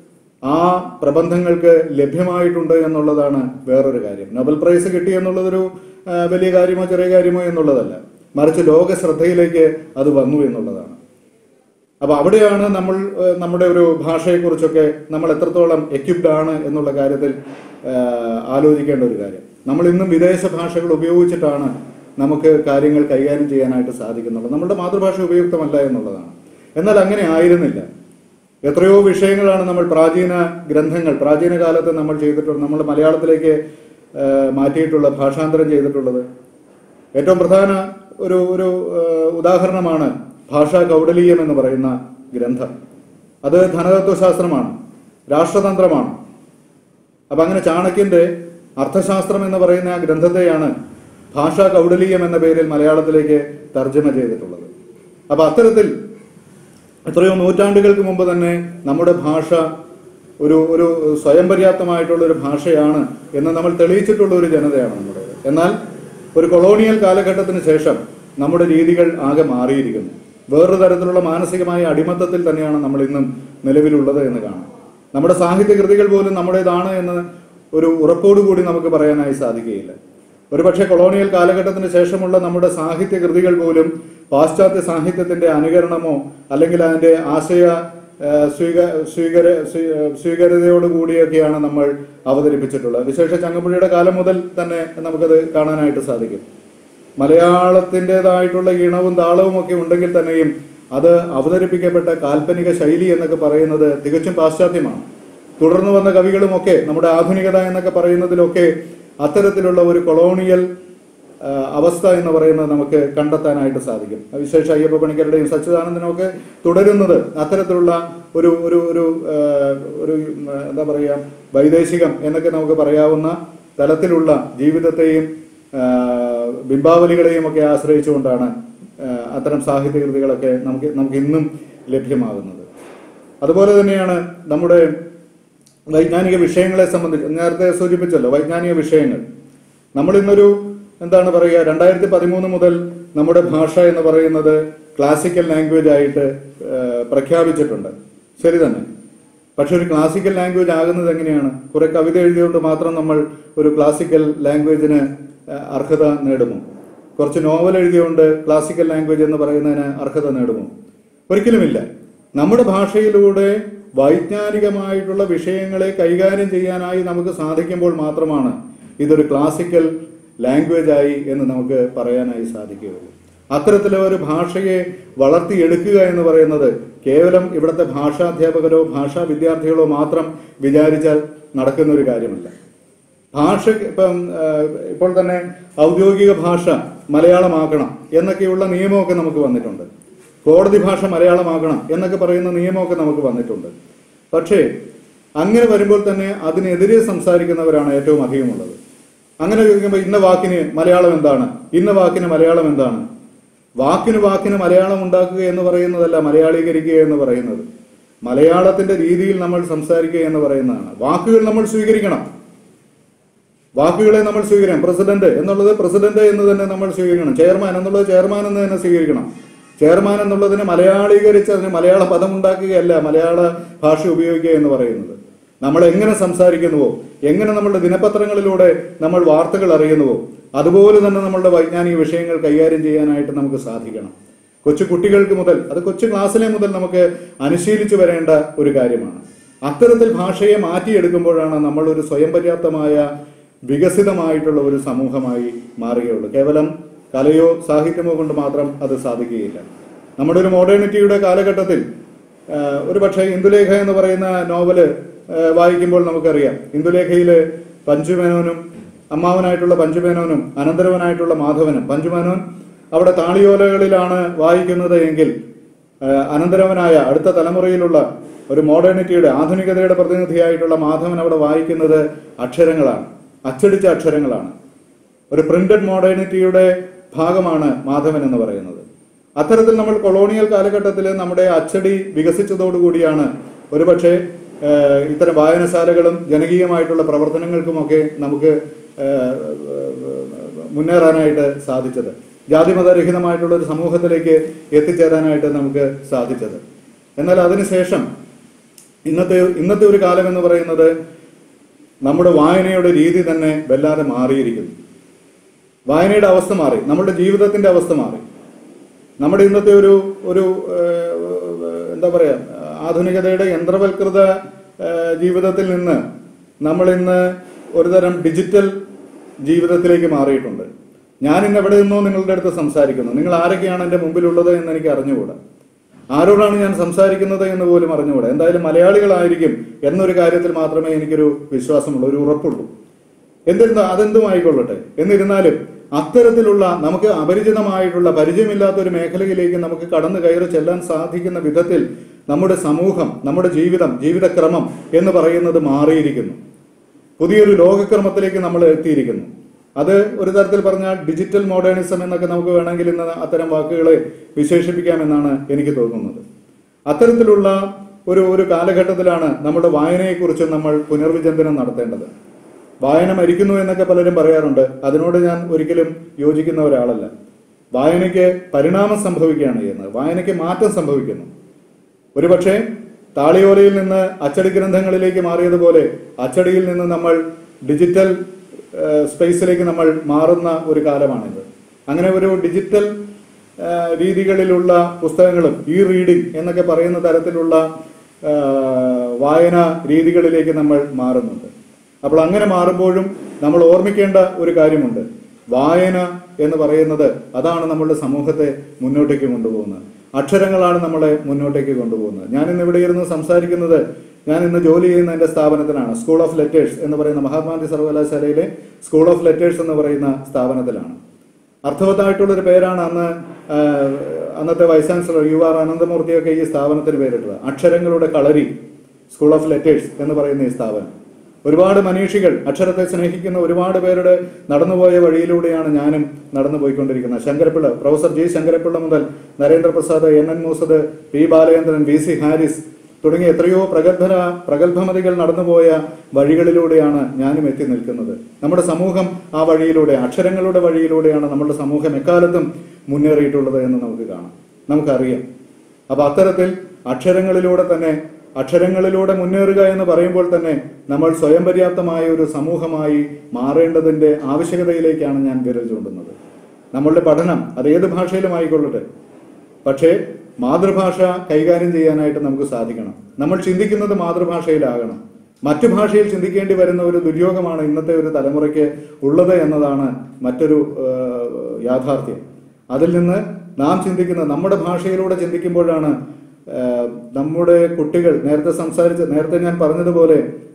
ആ പ്രബന്ധങ്ങൾക്ക് ലഭ്യമായിട്ടുണ്ട് എന്നുള്ളതാണ് വേറൊരു കാര്യം നോബൽ പ്രൈസ് കിട്ടി എന്നുള്ളതൊരു ആ, വലിയ കാര്യമോ ചെറിയ കാര്യമോ എന്നുള്ളതല്ല മറിച്ച് ലോക ശ്രദ്ധയിലേക്ക് അത് വന്നു എന്നുള്ളതാണ് അപ്പൊ അവിടെയാണ് നമ്മൾ ആ, നമ്മുടെ ഒരു ഭാഷയെക്കുറിച്ചൊക്കെ നമ്മൾ എത്രത്തോളം എക്യുപ്ഡ് ആണ് എന്നുള്ള കാര്യത്തിൽ ആ, ആലോചിക്കേണ്ട ഒരു കാര്യം നമ്മൾ ഇന്നും വിദേശ ഭാഷകൾ ഉപയോഗിച്ചിട്ടാണ് നമുക്ക് കാര്യങ്ങൾ കൈകാര്യം ചെയ്യാനായിട്ട് സാധിക്കുന്നുള്ളത് നമ്മുടെ മാതൃഭാഷ ഉപയുക്തമല്ല എന്നുള്ളതാണ് എന്നാൽ അങ്ങനെ ആയിരുന്നില്ല എത്രയോ വിഷയങ്ങളാണ് നമ്മൾ പ്രാചീന ഗ്രന്ഥങ്ങൾ പ്രാചീന കാലത്ത് നമ്മൾ ചെയ്തിട്ടുള്ളത് നമ്മൾ മലയാളത്തിലേക്ക് ആ, മാറ്റിയിട്ടുള്ള ഭാഷാന്തരം ചെയ്തിട്ടുള്ളത് ഏറ്റവും പ്രധാന ഒരു ഒരു ആ, ഉദാഹരണമാണ് ഭാഷാ കൗടലീയം എന്ന് പറയുന്ന ഗ്രന്ഥം അത് ധനതത്വശാസ്ത്രമാണ് രാഷ്ട്രതന്ത്രമാണ് അപ്പൊ അങ്ങനെ ചാണക്യന്റെ അർത്ഥശാസ്ത്രം എന്ന് പറയുന്ന ആ ഗ്രന്ഥത്തെയാണ് ഭാഷാ കൗടലീയം എന്ന പേരിൽ മലയാളത്തിലേക്ക് തർജ്ജമ ചെയ്തിട്ടുള്ളത് അപ്പൊ അത്തരത്തിൽ എത്രയോ നൂറ്റാണ്ടുകൾക്ക് മുമ്പ് തന്നെ നമ്മുടെ ഭാഷ ഒരു ഒരു സ്വയം പര്യാപ്തമായിട്ടുള്ള ഒരു ഭാഷയാണ് എന്ന് നമ്മൾ തെളിയിച്ചിട്ടുള്ള ഒരു ജനതയാണ് നമ്മുടേത് എന്നാൽ ഒരു കൊളോണിയൽ കാലഘട്ടത്തിന് ശേഷം നമ്മുടെ രീതികൾ ആകെ മാറിയിരിക്കുന്നു വേറൊരു തരത്തിലുള്ള മാനസികമായ അടിമത്തത്തിൽ തന്നെയാണ് നമ്മൾ ഇന്നും നിലവിലുള്ളത് എന്ന് കാണാം നമ്മുടെ സാഹിത്യ കൃതികൾ പോലും നമ്മുടേതാണ് എന്ന് ഒരു ഉറപ്പോടുകൂടി നമുക്ക് പറയാനായി സാധിക്കുകയില്ല ഒരുപക്ഷെ കൊളോണിയൽ കാലഘട്ടത്തിന് ശേഷമുള്ള നമ്മുടെ സാഹിത്യ കൃതികൾ പോലും പാശ്ചാത്യ സാഹിത്യത്തിന്റെ അനുകരണമോ അല്ലെങ്കിൽ അതിന്റെ ആശയ ആ, സ്വീക സ്വീകര സ്വീ- സ്വീകാര്യതയോട് കൂടിയൊക്കെയാണ് നമ്മൾ അവതരിപ്പിച്ചിട്ടുള്ളത് വിശേഷ ചങ്ങമ്പുഴയുടെ കാലം മുതൽ തന്നെ നമുക്കത് കാണാനായിട്ട് സാധിക്കും മലയാളത്തിൻ്റെതായിട്ടുള്ള ഈണവും താളവും ഒക്കെ ഉണ്ടെങ്കിൽ തന്നെയും അത് അവതരിപ്പിക്കപ്പെട്ട കാൽപ്പനിക ശൈലി എന്നൊക്കെ പറയുന്നത് തികച്ചും പാശ്ചാത്യമാണ് തുടർന്ന് വന്ന കവികളുമൊക്കെ നമ്മുടെ ആധുനികത എന്നൊക്കെ പറയുന്നതിലൊക്കെ അത്തരത്തിലുള്ള ഒരു കൊളോണിയൽ ആ, അവസ്ഥ എന്ന് പറയുന്നത് നമുക്ക് കണ്ടെത്താനായിട്ട് സാധിക്കും വിശേഷ അയ്യപ്പ പണിക്കരുടെയും സച്ചിദാനന്ദനും ഒക്കെ തുടരുന്നത് അത്തരത്തിലുള്ള ഒരു ഒരു ഒരു ആ, ഒരു ഉം, എന്താ പറയുക വൈദേശികം എന്നൊക്കെ നമുക്ക് പറയാവുന്ന തലത്തിലുള്ള ജീവിതത്തെയും ആ, ബിംബാവലികളെയും ഒക്കെ ആശ്രയിച്ചുകൊണ്ടാണ് ആ, അത്തരം സാഹിത്യ കൃതികളൊക്കെ നമുക്ക് നമുക്ക് ഇന്നും ലഭ്യമാകുന്നത് അതുപോലെ തന്നെയാണ് നമ്മുടെ വൈജ്ഞാനിക വിഷയങ്ങളെ സംബന്ധിച്ച് നേരത്തെ സൂചിപ്പിച്ചല്ലോ വൈജ്ഞാനിക വിഷയങ്ങൾ നമ്മൾ ഇന്നൊരു എന്താണ് പറയുക രണ്ടായിരത്തി പതിമൂന്ന് മുതൽ നമ്മുടെ ഭാഷ എന്ന് പറയുന്നത് ക്ലാസിക്കൽ ലാംഗ്വേജ് ആയിട്ട് ആ, പ്രഖ്യാപിച്ചിട്ടുണ്ട് ശരി തന്നെ പക്ഷെ ഒരു ക്ലാസിക്കൽ ലാംഗ്വേജ് ആകുന്നത് എങ്ങനെയാണ് കുറെ കവിത എഴുതിയോണ്ട് മാത്രം നമ്മൾ ഒരു ക്ലാസിക്കൽ ലാംഗ്വേജിന് ആ, അർഹത നേടുമോ കുറച്ച് നോവൽ എഴുതിയോണ്ട് ക്ലാസിക്കൽ ലാംഗ്വേജ് എന്ന് പറയുന്നതിന് അർഹത നേടുമോ ഒരിക്കലുമില്ല നമ്മുടെ ഭാഷയിലൂടെ വൈജ്ഞാനികമായിട്ടുള്ള വിഷയങ്ങളെ കൈകാര്യം ചെയ്യാനായി നമുക്ക് സാധിക്കുമ്പോൾ മാത്രമാണ് ഇതൊരു ക്ലാസിക്കൽ ലാംഗ്വേജ് ആയി എന്ന് നമുക്ക് പറയാനായി സാധിക്കുകയുള്ളൂ അത്തരത്തിലെ ഒരു ഭാഷയെ വളർത്തിയെടുക്കുക എന്ന് പറയുന്നത് കേവലം ഇവിടുത്തെ ഭാഷാധ്യാപകരോ ഭാഷാ വിദ്യാർത്ഥികളോ മാത്രം വിചാരിച്ചാൽ നടക്കുന്ന ഒരു കാര്യമല്ല ഭാഷ ഇപ്പം ആ, ഇപ്പോൾ തന്നെ ഔദ്യോഗിക ഭാഷ മലയാളമാക്കണം എന്നൊക്കെയുള്ള നിയമമൊക്കെ നമുക്ക് വന്നിട്ടുണ്ട് കോടതി ഭാഷ മലയാളമാക്കണം എന്നൊക്കെ പറയുന്ന നിയമമൊക്കെ നമുക്ക് വന്നിട്ടുണ്ട് പക്ഷേ അങ്ങനെ വരുമ്പോൾ തന്നെ അതിനെതിരെ സംസാരിക്കുന്നവരാണ് ഏറ്റവും അധികമുള്ളത് അങ്ങനെ ചോദിക്കുമ്പോൾ ഇന്ന വാക്കിന് മലയാളം എന്താണ് ഇന്ന വാക്കിന് മലയാളം എന്താണ് വാക്കിന് വാക്കിന് മലയാളം ഉണ്ടാക്കുക എന്ന് പറയുന്നതല്ല മലയാളീകരിക്കുക എന്ന് പറയുന്നത് മലയാളത്തിന്റെ രീതിയിൽ നമ്മൾ സംസാരിക്കുക എന്ന് പറയുന്നതാണ് വാക്കുകൾ നമ്മൾ സ്വീകരിക്കണം വാക്കുകളെ നമ്മൾ സ്വീകരിക്കണം പ്രസിഡന്റ് എന്നുള്ളത് പ്രസിഡന്റ് എന്ന് തന്നെ നമ്മൾ സ്വീകരിക്കണം ചെയർമാൻ എന്നുള്ളത് ചെയർമാൻ എന്ന് തന്നെ സ്വീകരിക്കണം ചെയർമാൻ എന്നുള്ളതിന് മലയാളീകരിച്ച് അതിന് മലയാള പദം ഉണ്ടാക്കുകയല്ല മലയാള ഭാഷ ഉപയോഗിക്കുക എന്ന് പറയുന്നത് നമ്മൾ എങ്ങനെ സംസാരിക്കുന്നുവോ എങ്ങനെ നമ്മളുടെ ദിനപത്രങ്ങളിലൂടെ നമ്മൾ വാർത്തകൾ അറിയുന്നുവോ അതുപോലെ തന്നെ നമ്മളുടെ വൈജ്ഞാനിക വിഷയങ്ങൾ കൈകാര്യം ചെയ്യാനായിട്ട് നമുക്ക് സാധിക്കണം കൊച്ചു കുട്ടികൾക്ക് മുതൽ അത് കൊച്ചു ക്ലാസ്സിലെ മുതൽ നമുക്ക് അനുശീലിച്ചു വരേണ്ട ഒരു കാര്യമാണ് അത്തരത്തിൽ ഭാഷയെ മാറ്റിയെടുക്കുമ്പോഴാണ് നമ്മൾ ഒരു സ്വയം പര്യാപ്തമായ വികസിതമായിട്ടുള്ള ഒരു സമൂഹമായി മാറുകയുള്ളൂ കേവലം കലയോ സാഹിത്യമോ കൊണ്ട് മാത്രം അത് സാധിക്കുകയില്ല നമ്മുടെ ഒരു മോഡേണിറ്റിയുടെ കാലഘട്ടത്തിൽ ആ, ഒരു പക്ഷേ ഇന്ദുലേഖ എന്ന് പറയുന്ന നോവല് ആ, വായിക്കുമ്പോൾ നമുക്കറിയാം ഇന്ദുലേഖയില് പഞ്ചുമേനോനും അമ്മാവനായിട്ടുള്ള പഞ്ചുമേനോനും അനന്തരവനായിട്ടുള്ള മാധവനും പഞ്ചുമേനോൻ അവിടെ താളിയോലകളിലാണ് വായിക്കുന്നത് എങ്കിൽ ആ, അനന്തരവനായ അടുത്ത തലമുറയിലുള്ള ഒരു മോഡേണിറ്റിയുടെ ആധുനികതയുടെ പ്രതിനിധിയായിട്ടുള്ള മാധവൻ അവിടെ വായിക്കുന്നത് അക്ഷരങ്ങളാണ് അച്ചടിച്ച അക്ഷരങ്ങളാണ് ഒരു പ്രിന്റഡ് മോഡേണിറ്റിയുടെ ഭാഗമാണ് മാധവൻ എന്ന് പറയുന്നത് അത്തരത്തിൽ നമ്മൾ കൊളോണിയൽ കാലഘട്ടത്തിൽ നമ്മുടെ അച്ചടി വികസിച്ചതോടുകൂടിയാണ് ഒരുപക്ഷെ ഏഹ്, ഇത്തരം വായനശാലകളും ജനകീയമായിട്ടുള്ള പ്രവർത്തനങ്ങൾക്കുമൊക്കെ നമുക്ക് ഏഹ്, മുന്നേറാനായിട്ട് സാധിച്ചത് ജാതിമതരഹിതമായിട്ടുള്ള ഒരു സമൂഹത്തിലേക്ക് എത്തിച്ചേരാനായിട്ട് നമുക്ക് സാധിച്ചത് എന്നാൽ അതിനുശേഷം ഇന്നത്തെ ഇന്നത്തെ ഒരു കാലം എന്ന് പറയുന്നത് നമ്മുടെ വായനയുടെ രീതി തന്നെ വല്ലാതെ മാറിയിരിക്കുന്നു വായനയുടെ അവസ്ഥ മാറി നമ്മുടെ ജീവിതത്തിന്റെ അവസ്ഥ മാറി നമ്മുടെ ഇന്നത്തെ ഒരു ഒരു ഏഹ്, എന്താ പറയാ ആധുനികതയുടെ യന്ത്രവൽകൃത ഏഹ്, ജീവിതത്തിൽ നിന്ന് നമ്മൾ ഇന്ന് ഒരുതരം ഡിജിറ്റൽ ജീവിതത്തിലേക്ക് മാറിയിട്ടുണ്ട് ഞാൻ ഇന്ന് എവിടെ നിന്നോ നിങ്ങളുടെ അടുത്ത് സംസാരിക്കുന്നു നിങ്ങൾ ആരൊക്കെയാണ് എൻ്റെ മുമ്പിലുള്ളത് എന്ന് എനിക്ക് അറിഞ്ഞുകൂടാ ആരോടാണ് ഞാൻ സംസാരിക്കുന്നത് എന്ന് പോലും അറിഞ്ഞുകൂടാ എന്തായാലും മലയാളികളായിരിക്കും എന്നൊരു കാര്യത്തിൽ മാത്രമേ എനിക്കൊരു വിശ്വാസമുള്ളൂ ഒരു ഉറപ്പുള്ളൂ എന്നിരുന്ന അതെന്തും ആയിക്കൊള്ളട്ടെ എന്നിരുന്നാലും അത്തരത്തിലുള്ള നമുക്ക് അപരിചിതമായിട്ടുള്ള പരിചയമില്ലാത്ത ഒരു മേഖലയിലേക്ക് നമുക്ക് കടന്നു കയറി ചെല്ലാൻ സാധിക്കുന്ന വിധത്തിൽ നമ്മുടെ സമൂഹം നമ്മുടെ ജീവിതം ജീവിതക്രമം എന്ന് പറയുന്നത് മാറിയിരിക്കുന്നു പുതിയൊരു ലോകക്രമത്തിലേക്ക് നമ്മൾ എത്തിയിരിക്കുന്നു അത് ഒരു തരത്തിൽ പറഞ്ഞാൽ ഡിജിറ്റൽ മോഡേണിസം എന്നൊക്കെ നമുക്ക് വേണമെങ്കിൽ ഇന്ന് അത്തരം വാക്കുകളെ വിശേഷിപ്പിക്കാമെന്നാണ് എനിക്ക് തോന്നുന്നത് അത്തരത്തിലുള്ള ഒരു ഒരു കാലഘട്ടത്തിലാണ് നമ്മുടെ വായനയെക്കുറിച്ച് നമ്മൾ പുനർവിചിന്തനം നടത്തേണ്ടത് വായന മരിക്കുന്നു എന്നൊക്കെ പലരും പറയാറുണ്ട് അതിനോട് ഞാൻ ഒരിക്കലും യോജിക്കുന്ന ഒരാളല്ല വായനയ്ക്ക് പരിണാമം സംഭവിക്കുകയാണ് ചെയ്യുന്നത് വായനയ്ക്ക് മാറ്റം സംഭവിക്കുന്നു ഒരുപക്ഷെ താളിയോലയിൽ നിന്ന് അച്ചടി ഗ്രന്ഥങ്ങളിലേക്ക് മാറിയതുപോലെ അച്ചടിയിൽ നിന്ന് നമ്മൾ ഡിജിറ്റൽ ഏഹ്, സ്പേസിലേക്ക് നമ്മൾ മാറുന്ന ഒരു കാലമാണിത് അങ്ങനെ ഒരു ഡിജിറ്റൽ ഏഹ്, രീതികളിലുള്ള പുസ്തകങ്ങളും ഈ റീഡിംഗ് എന്നൊക്കെ പറയുന്ന തരത്തിലുള്ള ഏഹ്, വായന രീതികളിലേക്ക് നമ്മൾ മാറുന്നുണ്ട് അപ്പോൾ അങ്ങനെ മാറുമ്പോഴും നമ്മൾ ഓർമ്മിക്കേണ്ട ഒരു കാര്യമുണ്ട് വായന എന്ന് പറയുന്നത് അതാണ് നമ്മളുടെ സമൂഹത്തെ മുന്നോട്ടേക്ക് കൊണ്ടുപോകുന്നത് അക്ഷരങ്ങളാണ് നമ്മളെ മുന്നോട്ടേക്ക് കൊണ്ടുപോകുന്നത് ഞാൻ ഇന്ന് ഇവിടെ ഇരുന്ന് സംസാരിക്കുന്നത് ഞാൻ ഇന്ന് ജോലി ചെയ്യുന്ന എൻ്റെ സ്ഥാപനത്തിലാണ് സ്കൂൾ ഓഫ് ലെറ്റേഴ്സ് എന്ന് പറയുന്ന മഹാത്മാഗാന്ധി സർവകലാശാലയിലെ സ്കൂൾ ഓഫ് ലെറ്റേഴ്സ് എന്ന് പറയുന്ന സ്ഥാപനത്തിലാണ് അർത്ഥവത്തായിട്ടുള്ള ഒരു പേരാണ് അന്ന് ആ, അന്നത്തെ വൈസ് ചാൻസലർ യു ആർ അനന്തമൂർത്തിയൊക്കെ ഈ സ്ഥാപനത്തിന് പേരിട്ടത് അക്ഷരങ്ങളുടെ കളരി സ്കൂൾ ഓഫ് ലെറ്റേഴ്സ് എന്ന് പറയുന്ന ഈ സ്ഥാപനം ഒരുപാട് മനീഷികൾ അക്ഷരത്തെ സ്നേഹിക്കുന്ന ഒരുപാട് പേരുടെ നടന്നുപോയ വഴിയിലൂടെയാണ് ഞാനും നടന്നു പോയിക്കൊണ്ടിരിക്കുന്നത് ശങ്കരപ്പിള്ള പ്രൊഫസർ ജി ശങ്കരപ്പിള്ള മുതൽ Narendraprasad N N Moosad P Balachandran V C Haris തുടങ്ങിയ എത്രയോ പ്രഗത്ഭര പ്രഗത്ഭമതികൾ നടന്നുപോയ വഴികളിലൂടെയാണ് ഞാനും എത്തി നിൽക്കുന്നത് നമ്മുടെ സമൂഹം ആ വഴിയിലൂടെ അക്ഷരങ്ങളുടെ വഴിയിലൂടെയാണ് നമ്മുടെ സമൂഹം എക്കാലത്തും മുന്നേറിയിട്ടുള്ളത് എന്ന് നമുക്ക് കാണാം നമുക്കറിയാം അപ്പൊ അത്തരത്തിൽ അക്ഷരങ്ങളിലൂടെ തന്നെ അക്ഷരങ്ങളിലൂടെ മുന്നേറുക എന്ന് പറയുമ്പോൾ തന്നെ നമ്മൾ സ്വയം പര്യാപ്തമായ ഒരു സമൂഹമായി മാറേണ്ടതിന്റെ ആവശ്യകതയിലേക്കാണ് ഞാൻ വിരൽ ചൂണ്ടുന്നത് നമ്മളുടെ പഠനം അത് ഏത് ഭാഷയിലും ആയിക്കൊള്ളട്ടെ പക്ഷേ മാതൃഭാഷ കൈകാര്യം ചെയ്യാനായിട്ട് നമുക്ക് സാധിക്കണം നമ്മൾ ചിന്തിക്കുന്നത് മാതൃഭാഷയിലാകണം മറ്റു ഭാഷയിൽ ചിന്തിക്കേണ്ടി വരുന്ന ഒരു ദുര്യോഗമാണ് ഇന്നത്തെ ഒരു തലമുറയ്ക്ക് ഉള്ളത് എന്നതാണ് മറ്റൊരു ഏഹ്, യാഥാർത്ഥ്യം അതിൽ നിന്ന് നാം ചിന്തിക്കുന്ന നമ്മുടെ ഭാഷയിലൂടെ ചിന്തിക്കുമ്പോഴാണ് ഏഹ്, നമ്മുടെ കുട്ടികൾ നേരത്തെ സംസാരിച്ച നേരത്തെ ഞാൻ പറഞ്ഞതുപോലെ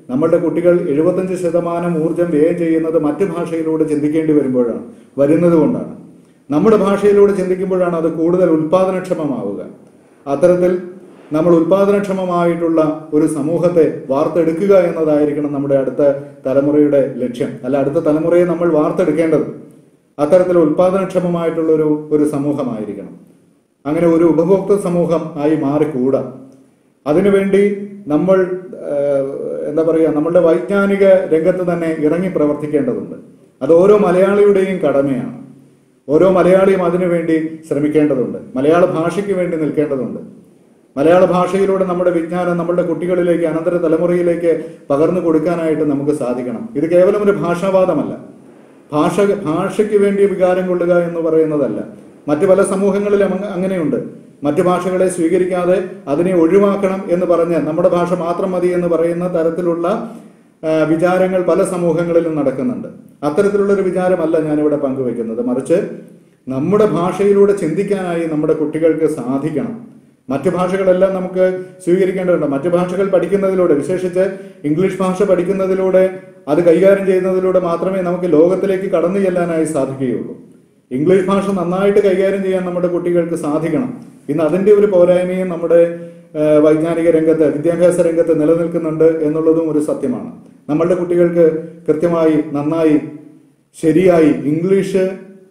നമ്മളുടെ കുട്ടികൾ എഴുപത്തഞ്ച് ശതമാനം ഊർജം വ്യയം ചെയ്യുന്നത് മറ്റു ഭാഷയിലൂടെ ചിന്തിക്കേണ്ടി വരുമ്പോഴാണ് വരുന്നത് കൊണ്ടാണ് നമ്മുടെ ഭാഷയിലൂടെ ചിന്തിക്കുമ്പോഴാണ് അത് കൂടുതൽ ഉൽപാദനക്ഷമമാവുക അത്തരത്തിൽ നമ്മൾ ഉൽപാദനക്ഷമമായിട്ടുള്ള ഒരു സമൂഹത്തെ വാർത്തെടുക്കുക എന്നതായിരിക്കണം നമ്മുടെ അടുത്ത തലമുറയുടെ ലക്ഷ്യം അല്ല അടുത്ത തലമുറയെ നമ്മൾ വാർത്തെടുക്കേണ്ടത് അത്തരത്തിൽ ഉൽപാദനക്ഷമമായിട്ടുള്ള ഒരു ഒരു സമൂഹമായിരിക്കണം അങ്ങനെ ഒരു ഉപഭോക്തൃ സമൂഹം ആയി മാറിക്കൂടാ അതിനുവേണ്ടി നമ്മൾ ഏഹ്, എന്താ പറയുക നമ്മളുടെ വൈജ്ഞാനിക രംഗത്ത് തന്നെ ഇറങ്ങി പ്രവർത്തിക്കേണ്ടതുണ്ട് അത് ഓരോ മലയാളിയുടെയും കടമയാണ് ഓരോ മലയാളിയും അതിനുവേണ്ടി ശ്രമിക്കേണ്ടതുണ്ട് മലയാള ഭാഷയ്ക്ക് വേണ്ടി നിൽക്കേണ്ടതുണ്ട് മലയാള ഭാഷയിലൂടെ നമ്മുടെ വിജ്ഞാനം നമ്മുടെ കുട്ടികളിലേക്ക് അനന്തര തലമുറയിലേക്ക് പകർന്നു കൊടുക്കാനായിട്ട് നമുക്ക് സാധിക്കണം ഇത് കേവലം ഒരു ഭാഷാവാദമല്ല ഭാഷ ഭാഷയ്ക്ക് വേണ്ടി വികാരം കൊള്ളുക എന്ന് പറയുന്നതല്ല മറ്റു പല സമൂഹങ്ങളിലും അങ്ങ- അങ്ങനെയുണ്ട് മറ്റു ഭാഷകളെ സ്വീകരിക്കാതെ അതിനെ ഒഴിവാക്കണം എന്ന് പറഞ്ഞ് നമ്മുടെ ഭാഷ മാത്രം മതി എന്ന് പറയുന്ന തരത്തിലുള്ള ആ, വിചാരങ്ങൾ പല സമൂഹങ്ങളിലും നടക്കുന്നുണ്ട് അത്തരത്തിലുള്ള ഒരു വിചാരമല്ല ഞാനിവിടെ പങ്കുവെക്കുന്നത് മറിച്ച് നമ്മുടെ ഭാഷയിലൂടെ ചിന്തിക്കാനായി നമ്മുടെ കുട്ടികൾക്ക് സാധിക്കണം മറ്റു ഭാഷകളെല്ലാം നമുക്ക് സ്വീകരിക്കേണ്ടതുണ്ട് മറ്റു ഭാഷകൾ പഠിക്കുന്നതിലൂടെ വിശേഷിച്ച് ഇംഗ്ലീഷ് ഭാഷ പഠിക്കുന്നതിലൂടെ അത് കൈകാര്യം ചെയ്യുന്നതിലൂടെ മാത്രമേ നമുക്ക് ലോകത്തിലേക്ക് കടന്നു ചെല്ലാനായി സാധിക്കുകയുള്ളൂ ഇംഗ്ലീഷ് ഭാഷ നന്നായിട്ട് കൈകാര്യം ചെയ്യാൻ നമ്മുടെ കുട്ടികൾക്ക് സാധിക്കണം ഇന്ന് അതിന്റെ ഒരു പോരായ്മയും നമ്മുടെ ആ, വൈജ്ഞാനിക രംഗത്ത് വിദ്യാഭ്യാസ രംഗത്ത് നിലനിൽക്കുന്നുണ്ട് എന്നുള്ളതും ഒരു സത്യമാണ് നമ്മളുടെ കുട്ടികൾക്ക് കൃത്യമായി നന്നായി ശരിയായി ഇംഗ്ലീഷ്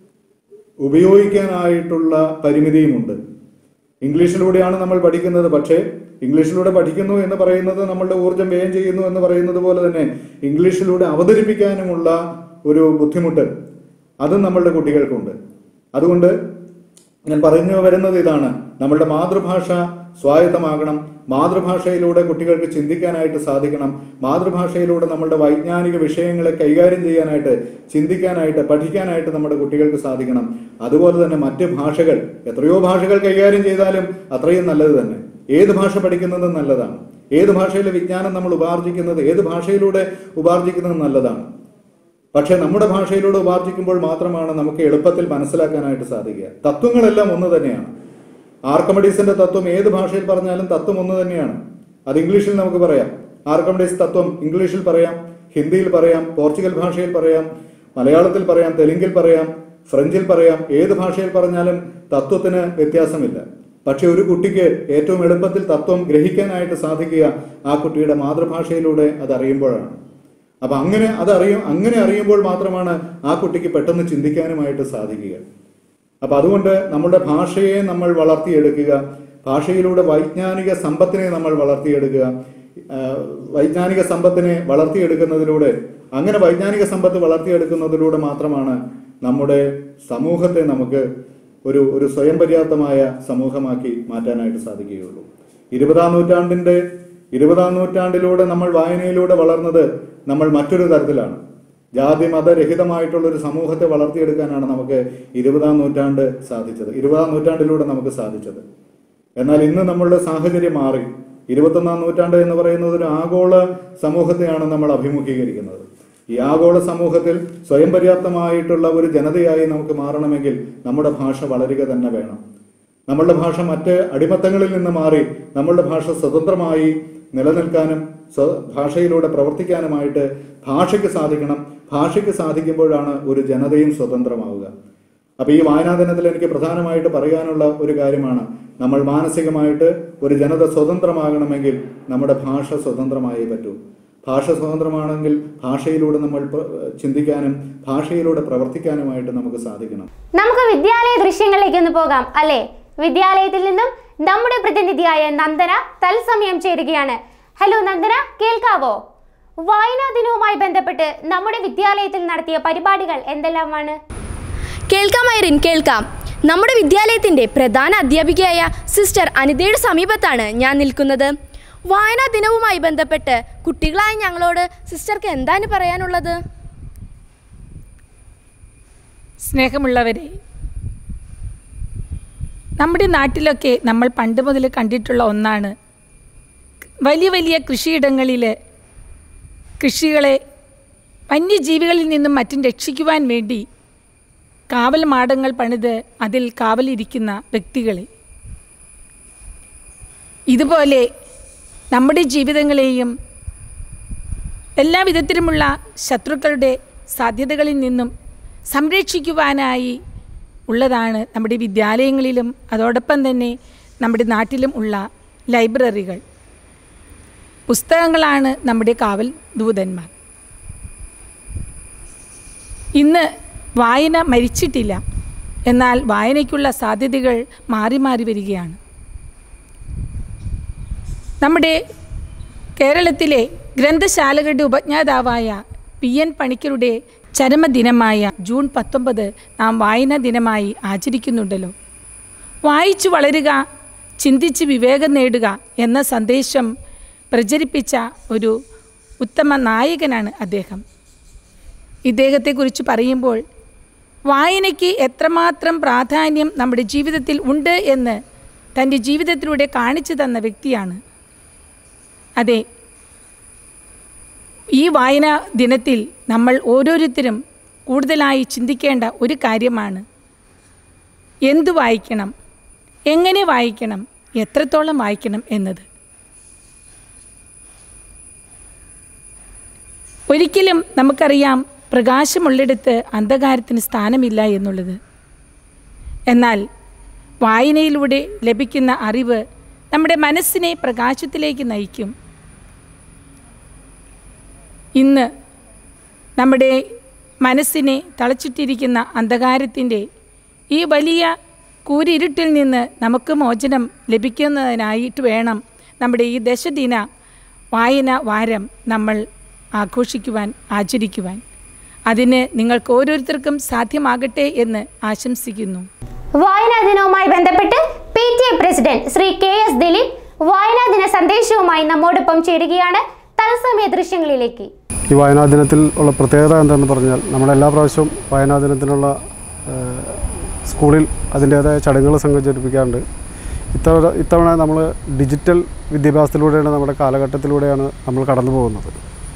ഉപയോഗിക്കാനായിട്ടുള്ള പരിമിതിയുമുണ്ട് ഇംഗ്ലീഷിലൂടെയാണ് നമ്മൾ പഠിക്കുന്നത് പക്ഷേ ഇംഗ്ലീഷിലൂടെ പഠിക്കുന്നു എന്ന് പറയുന്നത് നമ്മളുടെ ഊർജ്ജം വ്യയം ചെയ്യുന്നു എന്ന് പറയുന്നത് പോലെ തന്നെ ഇംഗ്ലീഷിലൂടെ അവതരിപ്പിക്കാനുമുള്ള ഒരു ബുദ്ധിമുട്ട് അതും നമ്മളുടെ കുട്ടികൾക്കുണ്ട് അതുകൊണ്ട് ഞാൻ പറഞ്ഞു വരുന്നത് ഇതാണ് നമ്മളുടെ മാതൃഭാഷ സ്വായത്തമാകണം മാതൃഭാഷയിലൂടെ കുട്ടികൾക്ക് ചിന്തിക്കാനായിട്ട് സാധിക്കണം മാതൃഭാഷയിലൂടെ നമ്മളുടെ വൈജ്ഞാനിക വിഷയങ്ങളെ കൈകാര്യം ചെയ്യാനായിട്ട് ചിന്തിക്കാനായിട്ട് പഠിക്കാനായിട്ട് നമ്മുടെ കുട്ടികൾക്ക് സാധിക്കണം അതുപോലെ തന്നെ മറ്റ് ഭാഷകൾ എത്രയോ ഭാഷകൾ കൈകാര്യം ചെയ്താലും അത്രയും നല്ലത് തന്നെ ഏത് ഭാഷ പഠിക്കുന്നതും നല്ലതാണ് ഏത് ഭാഷയിലെ വിജ്ഞാനം നമ്മൾ ഉപാർജിക്കുന്നത് ഏത് ഭാഷയിലൂടെ ഉപാർജിക്കുന്നത് നല്ലതാണ് പക്ഷേ നമ്മുടെ ഭാഷയിലൂടെ ഉപാർജിക്കുമ്പോൾ മാത്രമാണ് നമുക്ക് എളുപ്പത്തിൽ മനസ്സിലാക്കാനായിട്ട് സാധിക്കുക തത്വങ്ങളെല്ലാം ഒന്ന് തന്നെയാണ് ആർക്കമഡീസിന്റെ തത്വം ഏത് ഭാഷയിൽ പറഞ്ഞാലും തത്വം ഒന്ന് തന്നെയാണ് അത് ഇംഗ്ലീഷിൽ നമുക്ക് പറയാം ആർക്കമഡീസ് തത്വം ഇംഗ്ലീഷിൽ പറയാം ഹിന്ദിയിൽ പറയാം പോർച്ചുഗൽ ഭാഷയിൽ പറയാം മലയാളത്തിൽ പറയാം തെലുങ്കിൽ പറയാം ഫ്രഞ്ചിൽ പറയാം ഏത് ഭാഷയിൽ പറഞ്ഞാലും തത്വത്തിന് വ്യത്യാസമില്ല പക്ഷെ ഒരു കുട്ടിക്ക് ഏറ്റവും എളുപ്പത്തിൽ തത്വം ഗ്രഹിക്കാനായിട്ട് സാധിക്കുക ആ കുട്ടിയുടെ മാതൃഭാഷയിലൂടെ അത് അറിയുമ്പോഴാണ് അപ്പൊ അങ്ങനെ അത് അറിയും അങ്ങനെ അറിയുമ്പോൾ മാത്രമാണ് ആ കുട്ടിക്ക് പെട്ടെന്ന് ചിന്തിക്കാനുമായിട്ട് സാധിക്കുക അപ്പൊ അതുകൊണ്ട് നമ്മുടെ ഭാഷയെ നമ്മൾ വളർത്തിയെടുക്കുക ഭാഷയിലൂടെ വൈജ്ഞാനിക സമ്പത്തിനെ നമ്മൾ വളർത്തിയെടുക്കുക ആ, വൈജ്ഞാനിക സമ്പത്തിനെ വളർത്തിയെടുക്കുന്നതിലൂടെ അങ്ങനെ വൈജ്ഞാനിക സമ്പത്ത് വളർത്തിയെടുക്കുന്നതിലൂടെ മാത്രമാണ് നമ്മുടെ സമൂഹത്തെ നമുക്ക് ഒരു ഒരു സ്വയം പര്യാപ്തമായ സമൂഹമാക്കി മാറ്റാനായിട്ട് സാധിക്കുകയുള്ളൂ ഇരുപതാം നൂറ്റാണ്ടിന്റെ ഇരുപതാം നൂറ്റാണ്ടിലൂടെ നമ്മൾ വായനയിലൂടെ വളർന്നത് നമ്മൾ മറ്റൊരു തരത്തിലാണ് ജാതി മതരഹിതമായിട്ടുള്ള ഒരു സമൂഹത്തെ വളർത്തിയെടുക്കാനാണ് നമുക്ക് ഇരുപതാം നൂറ്റാണ്ട് സാധിച്ചത് ഇരുപതാം നൂറ്റാണ്ടിലൂടെ നമുക്ക് സാധിച്ചത് എന്നാൽ ഇന്ന് നമ്മളുടെ സാഹചര്യം മാറി ഇരുപത്തൊന്നാം നൂറ്റാണ്ട് എന്ന് പറയുന്നത് ഒരു ആഗോള സമൂഹത്തെയാണ് നമ്മൾ അഭിമുഖീകരിക്കുന്നത് ഈ ആഗോള സമൂഹത്തിൽ സ്വയം പര്യാപ്തമായിട്ടുള്ള ഒരു ജനതയായി നമുക്ക് മാറണമെങ്കിൽ നമ്മുടെ ഭാഷ വളരുക തന്നെ വേണം നമ്മളുടെ ഭാഷ മറ്റ് അടിമത്തങ്ങളിൽ നിന്ന് മാറി നമ്മളുടെ ഭാഷ സ്വതന്ത്രമായി നിലനിൽക്കാനും സ്വ- ഭാഷയിലൂടെ പ്രവർത്തിക്കാനുമായിട്ട് ഭാഷയ്ക്ക് സാധിക്കണം ഭാഷയ്ക്ക് സാധിക്കുമ്പോഴാണ് ഒരു ജനതയും സ്വതന്ത്രമാവുക അപ്പൊ ഈ വായനാ ദിനത്തിൽ എനിക്ക് പ്രധാനമായിട്ട് പറയാനുള്ള ഒരു കാര്യമാണ് നമ്മൾ മാനസികമായിട്ട് ഒരു ജനത സ്വതന്ത്രമാകണമെങ്കിൽ നമ്മുടെ ഭാഷ സ്വതന്ത്രമായേ പറ്റൂ ഭാഷ സ്വതന്ത്രമാണെങ്കിൽ ഭാഷയിലൂടെ നമ്മൾ പ്ര- ചിന്തിക്കാനും ഭാഷയിലൂടെ പ്രവർത്തിക്കാനുമായിട്ട് നമുക്ക് സാധിക്കണം നമുക്ക് വിദ്യാലയ ദൃശ്യങ്ങളിലേക്ക് ഒന്ന് പോകാം അല്ലേ വിദ്യാലയത്തിൽ നിന്നും നമ്മുടെ പ്രതിനിധിയായ നന്ദന തത്സമയം ചേരുകയാണ് ഹലോ നന്ദന കേൾക്കാവോ വായനാ ദിനവുമായി ബന്ധപ്പെട്ട് നമ്മുടെ വിദ്യാലയത്തിൽ നടത്തിയ പരിപാടികൾ എന്തെല്ലാമാണ് കേൾക്കാം ഐറിൻ കേൾക്കാം നമ്മുടെ വിദ്യാലയത്തിൻ്റെ പ്രധാന അധ്യാപികയായ സിസ്റ്റർ അനിതയുടെ സമീപത്താണ് ഞാൻ നിൽക്കുന്നത് വായനാ ദിനവുമായി ബന്ധപ്പെട്ട് കുട്ടികളായ ഞങ്ങളോട് സിസ്റ്റർക്ക് എന്താണ് പറയാനുള്ളത് സ്നേഹമുള്ളവരെ നമ്മുടെ നാട്ടിലൊക്കെ നമ്മൾ പണ്ട് മുതൽ കണ്ടിട്ടുള്ള ഒന്നാണ് വലിയ വലിയ കൃഷിയിടങ്ങളിൽ കൃഷികളെ വന്യജീവികളിൽ നിന്നും മറ്റും രക്ഷിക്കുവാൻ വേണ്ടി കാവൽ മാടങ്ങൾ പണിത് അതിൽ കാവലിരിക്കുന്ന വ്യക്തികളെ ഇതുപോലെ നമ്മുടെ ജീവിതങ്ങളെയും എല്ലാ വിധത്തിലുമുള്ള ശത്രുക്കളുടെ സാധ്യതകളിൽ നിന്നും സംരക്ഷിക്കുവാനായി ഉള്ളതാണ് നമ്മുടെ വിദ്യാലയങ്ങളിലും അതോടൊപ്പം തന്നെ നമ്മുടെ നാട്ടിലും ഉള്ള ലൈബ്രറികൾ പുസ്തകങ്ങളാണ് നമ്മുടെ കാവൽ ദൂതന്മാർ ഇന്ന് വായന മരിച്ചിട്ടില്ല എന്നാൽ വായനയ്ക്കുള്ള സാധ്യതകൾ മാറി മാറി വരികയാണ് നമ്മുടെ കേരളത്തിലെ ഗ്രന്ഥശാലകളുടെ ഉപജ്ഞാതാവായ പി എൻ പണിക്കരുടെ ചരമദിനമായ ജൂൺ പത്തൊമ്പത് നാം വായനാ ദിനമായി ആചരിക്കുന്നുണ്ടല്ലോ വായിച്ചു വളരുക ചിന്തിച്ച് വിവേകം നേടുക എന്ന സന്ദേശം പ്രചരിപ്പിച്ച ഒരു ഉത്തമ നായകനാണ് അദ്ദേഹം ഇദ്ദേഹത്തെക്കുറിച്ച് പറയുമ്പോൾ വായനയ്ക്ക് എത്രമാത്രം പ്രാധാന്യം നമ്മുടെ ജീവിതത്തിൽ ഉണ്ട് എന്ന് തൻ്റെ ജീവിതത്തിലൂടെ കാണിച്ചു തന്ന വ്യക്തിയാണ് അതെ ഈ വായനാ ദിനത്തിൽ നമ്മൾ ഓരോരുത്തരും കൂടുതലായി ചിന്തിക്കേണ്ട ഒരു കാര്യമാണ് എന്തു വായിക്കണം എങ്ങനെ വായിക്കണം എത്രത്തോളം വായിക്കണം എന്നത് ഒരിക്കലും നമുക്കറിയാം പ്രകാശമുള്ളിടത്ത് അന്ധകാരത്തിന് സ്ഥാനമില്ല എന്നുള്ളത് എന്നാൽ വായനയിലൂടെ ലഭിക്കുന്ന അറിവ് നമ്മുടെ മനസ്സിനെ പ്രകാശത്തിലേക്ക് നയിക്കും ഇന്ന് നമ്മുടെ മനസ്സിനെ തളച്ചിട്ടിരിക്കുന്ന അന്ധകാരത്തിൻ്റെ ഈ വലിയ കൂരിരുട്ടിൽ നിന്ന് നമുക്ക് മോചനം ലഭിക്കുന്നതിനായിട്ട് വേണം നമ്മുടെ ഈ ദശദിന വായന വാരം നമ്മൾ ആഘോഷിക്കുവാൻ ആചരിക്കുവാൻ അതിന് നിങ്ങൾക്ക് ഓരോരുത്തർക്കും സാധ്യമാകട്ടെ എന്ന് ആശംസിക്കുന്നു വായനാ ദിനവുമായി ബന്ധപ്പെട്ട് P T A president Shri K S Dileep വായനാ ദിന സന്ദേശവുമായി നമ്മോടൊപ്പം ചേരുകയാണ് തത്സമയ ദൃശ്യങ്ങളിലേക്ക് ഈ വായനാ ദിനത്തിൽ ഉള്ള പ്രത്യേകത എന്താണെന്ന് പറഞ്ഞാൽ നമ്മൾ എല്ലാ പ്രാവശ്യവും വായനാ ദിനത്തിനുള്ള ഏഹ്, സ്കൂളിൽ അതിൻ്റേതായ ചടങ്ങുകൾ സംഘടിപ്പിക്കാറുണ്ട് ഇത്തവണ ഇത്തവണ നമ്മൾ ഡിജിറ്റൽ വിദ്യാഭ്യാസത്തിലൂടെയാണ് നമ്മുടെ കാലഘട്ടത്തിലൂടെയാണ് നമ്മൾ കടന്നു പോകുന്നത്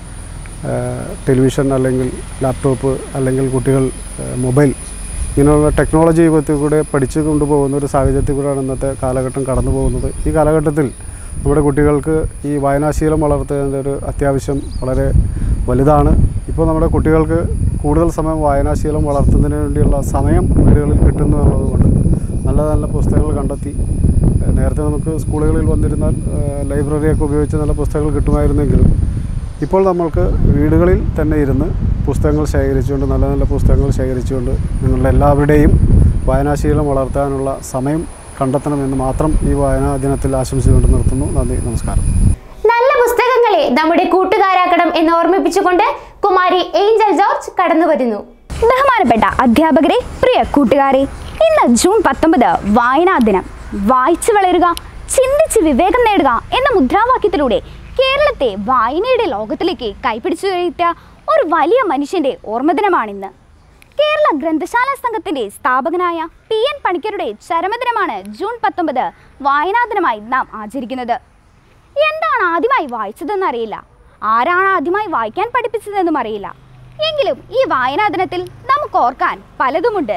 ഏഹ്, ടെലിവിഷൻ അല്ലെങ്കിൽ ലാപ്ടോപ്പ് അല്ലെങ്കിൽ കുട്ടികൾ ഏഹ്, മൊബൈൽ ഇങ്ങനെയുള്ള ടെക്നോളജി യുഗത്തിൽ കൂടെ പഠിച്ചു കൊണ്ടുപോകുന്ന ഒരു സാഹചര്യത്തിൽ കൂടെയാണ് ഇന്നത്തെ കാലഘട്ടം കടന്നു പോകുന്നത് ഈ കാലഘട്ടത്തിൽ നമ്മുടെ കുട്ടികൾക്ക് ഈ വായനാശീലം വളർത്തുന്നതിൻ്റെ ഒരു അത്യാവശ്യം വളരെ വലുതാണ് ഇപ്പോൾ നമ്മുടെ കുട്ടികൾക്ക് കൂടുതൽ സമയം വായനാശീലം വളർത്തുന്നതിന് വേണ്ടിയുള്ള സമയം വീടുകളിൽ കിട്ടുന്നു എന്നുള്ളതുകൊണ്ട് നല്ല നല്ല പുസ്തകങ്ങൾ കണ്ടെത്തി ഏഹ് നേരത്തെ നമുക്ക് സ്കൂളുകളിൽ വന്നിരുന്നാൽ ഏഹ് ലൈബ്രറിയൊക്കെ ഉപയോഗിച്ച് നല്ല പുസ്തകങ്ങൾ കിട്ടുമായിരുന്നെങ്കിലും ഇപ്പോൾ നമ്മൾക്ക് വീടുകളിൽ തന്നെ ഇരുന്ന് പുസ്തകങ്ങൾ ശേഖരിച്ചുകൊണ്ട് നല്ല നല്ല പുസ്തകങ്ങൾ ശേഖരിച്ചുകൊണ്ട് നിങ്ങളുടെ എല്ലാവരുടെയും വായനാശീലം വളർത്താനുള്ള സമയം കണ്ടെത്തണമെന്ന് മാത്രം ഈ വായനാ ദിനത്തിൽ ആശംസിച്ചുകൊണ്ട് നിർത്തുന്നു നന്ദി നമസ്കാരം നല്ല പുസ്തകങ്ങളെ നമ്മുടെ കൂട്ടുകാരാക്കണം എന്ന് ഓർമ്മിപ്പിച്ചുകൊണ്ട് കുമാരി ഏഞ്ചൽ ജോർജ് കടന്നു വരുന്നു ബഹുമാനപ്പെട്ട അധ്യാപകരെ പ്രിയ കൂട്ടുകാരെ ഇന്ന് ജൂൺ പത്തൊമ്പത് വായനാ ദിനം വായിച്ചു വളരുക ചിന്തിച്ച് വിവേകം നേടുക എന്ന മുദ്രാവാക്യത്തിലൂടെ കേരളത്തെ വായനയുടെ ലോകത്തിലേക്ക് കൈപിടിച്ചു കയറ്റിയ ഒരു വലിയ മനുഷ്യന്റെ ഓർമ്മദിനമാണിന്ന് കേരള ഗ്രന്ഥശാല സംഘത്തിന്റെ സ്ഥാപകനായ പി എൻ പണിക്കരുടെ ചരമദിനമാണ് ജൂൺ പത്തൊമ്പത് വായനാ ദിനമായി നാം ആചരിക്കുന്നത് എന്താണ് ആദ്യമായി വായിച്ചതെന്ന് അറിയില്ല ആരാണ് ആദ്യമായി വായിക്കാൻ പഠിപ്പിച്ചതെന്നും അറിയില്ല എങ്കിലും ഈ വായനാ ദിനത്തിൽ നമുക്ക് ഓർക്കാൻ പലതുമുണ്ട്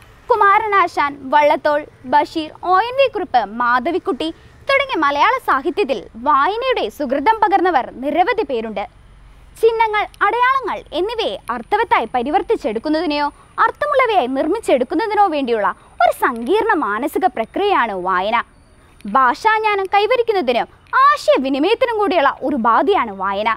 Kumaranasan Vallathol Basheer O N V Kurup Madhavikutty തുടങ്ങിയ മലയാള സാഹിത്യത്തിൽ വായനയുടെ സുഹൃതം പകർന്നവർ നിരവധി പേരുണ്ട് ചിഹ്നങ്ങൾ അടയാളങ്ങൾ എന്നിവയെ അർത്ഥവത്തായി പരിവർത്തിച്ചെടുക്കുന്നതിനെയോ അർത്ഥമുള്ളവയായി നിർമ്മിച്ചെടുക്കുന്നതിനോ വേണ്ടിയുള്ള ഒരു സങ്കീർണ മാനസിക പ്രക്രിയയാണ് വായന ഭാഷാജ്ഞാനം കൈവരിക്കുന്നതിനും ആശയവിനിമയത്തിനും കൂടിയുള്ള ഒരു ഉപാധിയാണ് വായന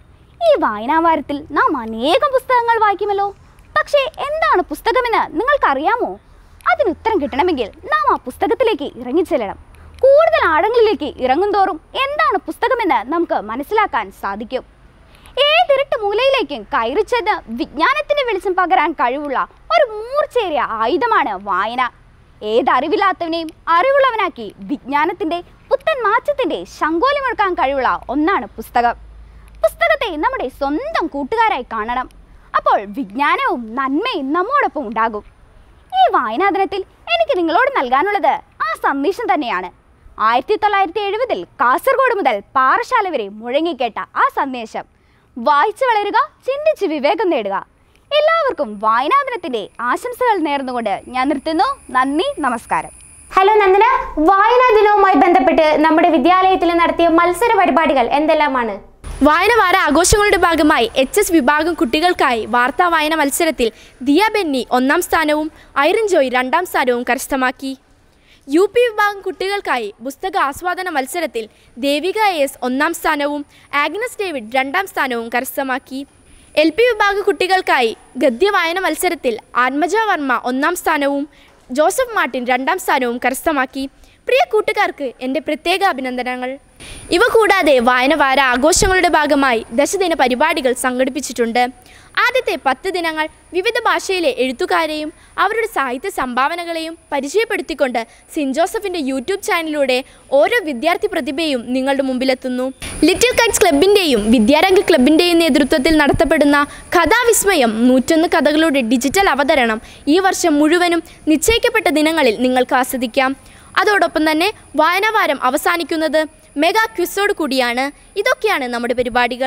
ഈ വായനാവാരത്തിൽ നാം അനേകം പുസ്തകങ്ങൾ വായിക്കുമല്ലോ പക്ഷേ എന്താണ് പുസ്തകമെന്ന് നിങ്ങൾക്കറിയാമോ അതിന് ഉത്തരം കിട്ടണമെങ്കിൽ നാം ആ പുസ്തകത്തിലേക്ക് ഇറങ്ങിച്ചെല്ലണം കൂടുതൽ ആഴങ്ങളിലേക്ക് ഇറങ്ങുന്തോറും എന്താണ് പുസ്തകമെന്ന് നമുക്ക് മനസ്സിലാക്കാൻ സാധിക്കും ഏതിരുട്ട് മൂലയിലേക്കും കയറിച്ചെന്ന് വിജ്ഞാനത്തിന്റെ വെളിച്ചം പകരാൻ കഴിവുള്ള ഒരു മൂർച്ചേറിയ ആയുധമാണ് വായന ഏതറിവില്ലാത്തവനെയും അറിവുള്ളവനാക്കി വിജ്ഞാനത്തിന്റെ പുത്തൻ മാറ്റത്തിന്റെ ശങ്കോലമൊഴുക്കാൻ കഴിവുള്ള ഒന്നാണ് പുസ്തകം പുസ്തകത്തെ നമ്മുടെ സ്വന്തം കൂട്ടുകാരായി കാണണം അപ്പോൾ വിജ്ഞാനവും നന്മയും നമ്മോടൊപ്പം ഉണ്ടാകും ഈ വായനാ ദിനത്തിൽ എനിക്ക് നിങ്ങളോട് നൽകാനുള്ളത് ആ സന്ദേശം തന്നെയാണ് ആയിരത്തി തൊള്ളായിരത്തി എഴുപതിൽ കാസർഗോഡ് മുതൽ പാറശാല വരെ മുഴങ്ങിക്കേട്ട ആ സന്ദേശം വായിച്ചു വളരുക ചിന്തിച്ച് വിവേകം നേടുക എല്ലാവർക്കും വായനാ ദിനത്തിന്റെ ആശംസകൾ നേർന്നുകൊണ്ട് ഞാൻ നിർത്തുന്നു നന്ദി നമസ്കാരം ഹലോ നന്ദന വായനാ ദിനവുമായി ബന്ധപ്പെട്ട് നമ്മുടെ വിദ്യാലയത്തിൽ നടത്തിയ മത്സര പരിപാടികൾ എന്തെല്ലാമാണ് വായനവാര ആഘോഷങ്ങളുടെ ഭാഗമായി എച്ച് എസ് വിഭാഗം കുട്ടികൾക്കായി വാർത്താ വായന മത്സരത്തിൽ ദിയ ബെന്നി ഒന്നാം സ്ഥാനവും ഐറിൻ ജോയ് രണ്ടാം സ്ഥാനവും കരസ്ഥമാക്കി യു പി വിഭാഗം കുട്ടികൾക്കായി പുസ്തക ആസ്വാദന മത്സരത്തിൽ ദേവിക എ എസ് ഒന്നാം സ്ഥാനവും ആഗ്നസ് ഡേവിഡ് രണ്ടാം സ്ഥാനവും കരസ്ഥമാക്കി എൽ പി വിഭാഗ കുട്ടികൾക്കായി ഗദ്യ വായന മത്സരത്തിൽ ആത്മജ വർമ്മ ഒന്നാം സ്ഥാനവും ജോസഫ് മാർട്ടിൻ രണ്ടാം സ്ഥാനവും കരസ്ഥമാക്കി പ്രിയ കൂട്ടുകാർക്ക് എൻ്റെ പ്രത്യേക അഭിനന്ദനങ്ങൾ ഇവ കൂടാതെ വായന വാര ആഘോഷങ്ങളുടെ ഭാഗമായി ദശദിന പരിപാടികൾ സംഘടിപ്പിച്ചിട്ടുണ്ട് ആദ്യത്തെ പത്ത് ദിനങ്ങൾ വിവിധ ഭാഷയിലെ എഴുത്തുകാരെയും അവരുടെ സാഹിത്യ സംഭാവനകളെയും പരിചയപ്പെടുത്തിക്കൊണ്ട് സെൻറ് ജോസഫിൻ്റെ യൂട്യൂബ് ചാനലിലൂടെ ഓരോ വിദ്യാർത്ഥി പ്രതിഭയും നിങ്ങളുടെ മുമ്പിലെത്തുന്നു ലിറ്റിൽ കൈറ്റ്സ് ക്ലബിൻ്റെയും വിദ്യാരംഗ ക്ലബിൻ്റെയും നേതൃത്വത്തിൽ നടത്തപ്പെടുന്ന കഥാവിസ്മയം നൂറ്റൊന്ന് കഥകളുടെ ഡിജിറ്റൽ അവതരണം ഈ വർഷം മുഴുവനും നിശ്ചയിക്കപ്പെട്ട ദിനങ്ങളിൽ നിങ്ങൾക്ക് ആസ്വദിക്കാം അതോടൊപ്പം തന്നെ വായനാവാരം അവസാനിക്കുന്നത് മെഗാ ക്വിസോട് കൂടിയാണ് ഇതൊക്കെയാണ് നമ്മുടെ പരിപാടികൾ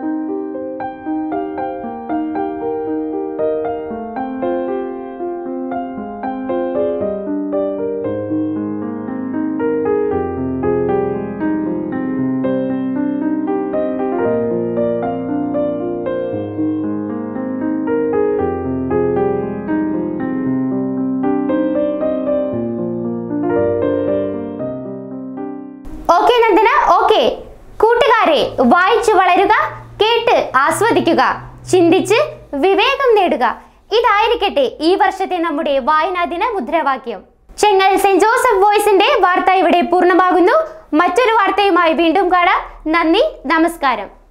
ഓക്കെ നന്ദന ഓക്കെ കൂട്ടുകാരെ വായിച്ചു വളരുക കേട്ട് ആസ്വദിക്കുക ചിന്തിച്ച് വിവേകം നേടുക ഇതായിരിക്കട്ടെ ഈ വർഷത്തെ നമ്മുടെ വായനാ ദിന മുദ്രാവാക്യം ചെങ്ങൽ സെന്റ് ജോസഫ് വോയ്സിന്റെ വാർത്ത ഇവിടെ പൂർണ്ണമാകുന്നു മറ്റൊരു വാർത്തയുമായി വീണ്ടും കാണാം നന്ദി നമസ്കാരം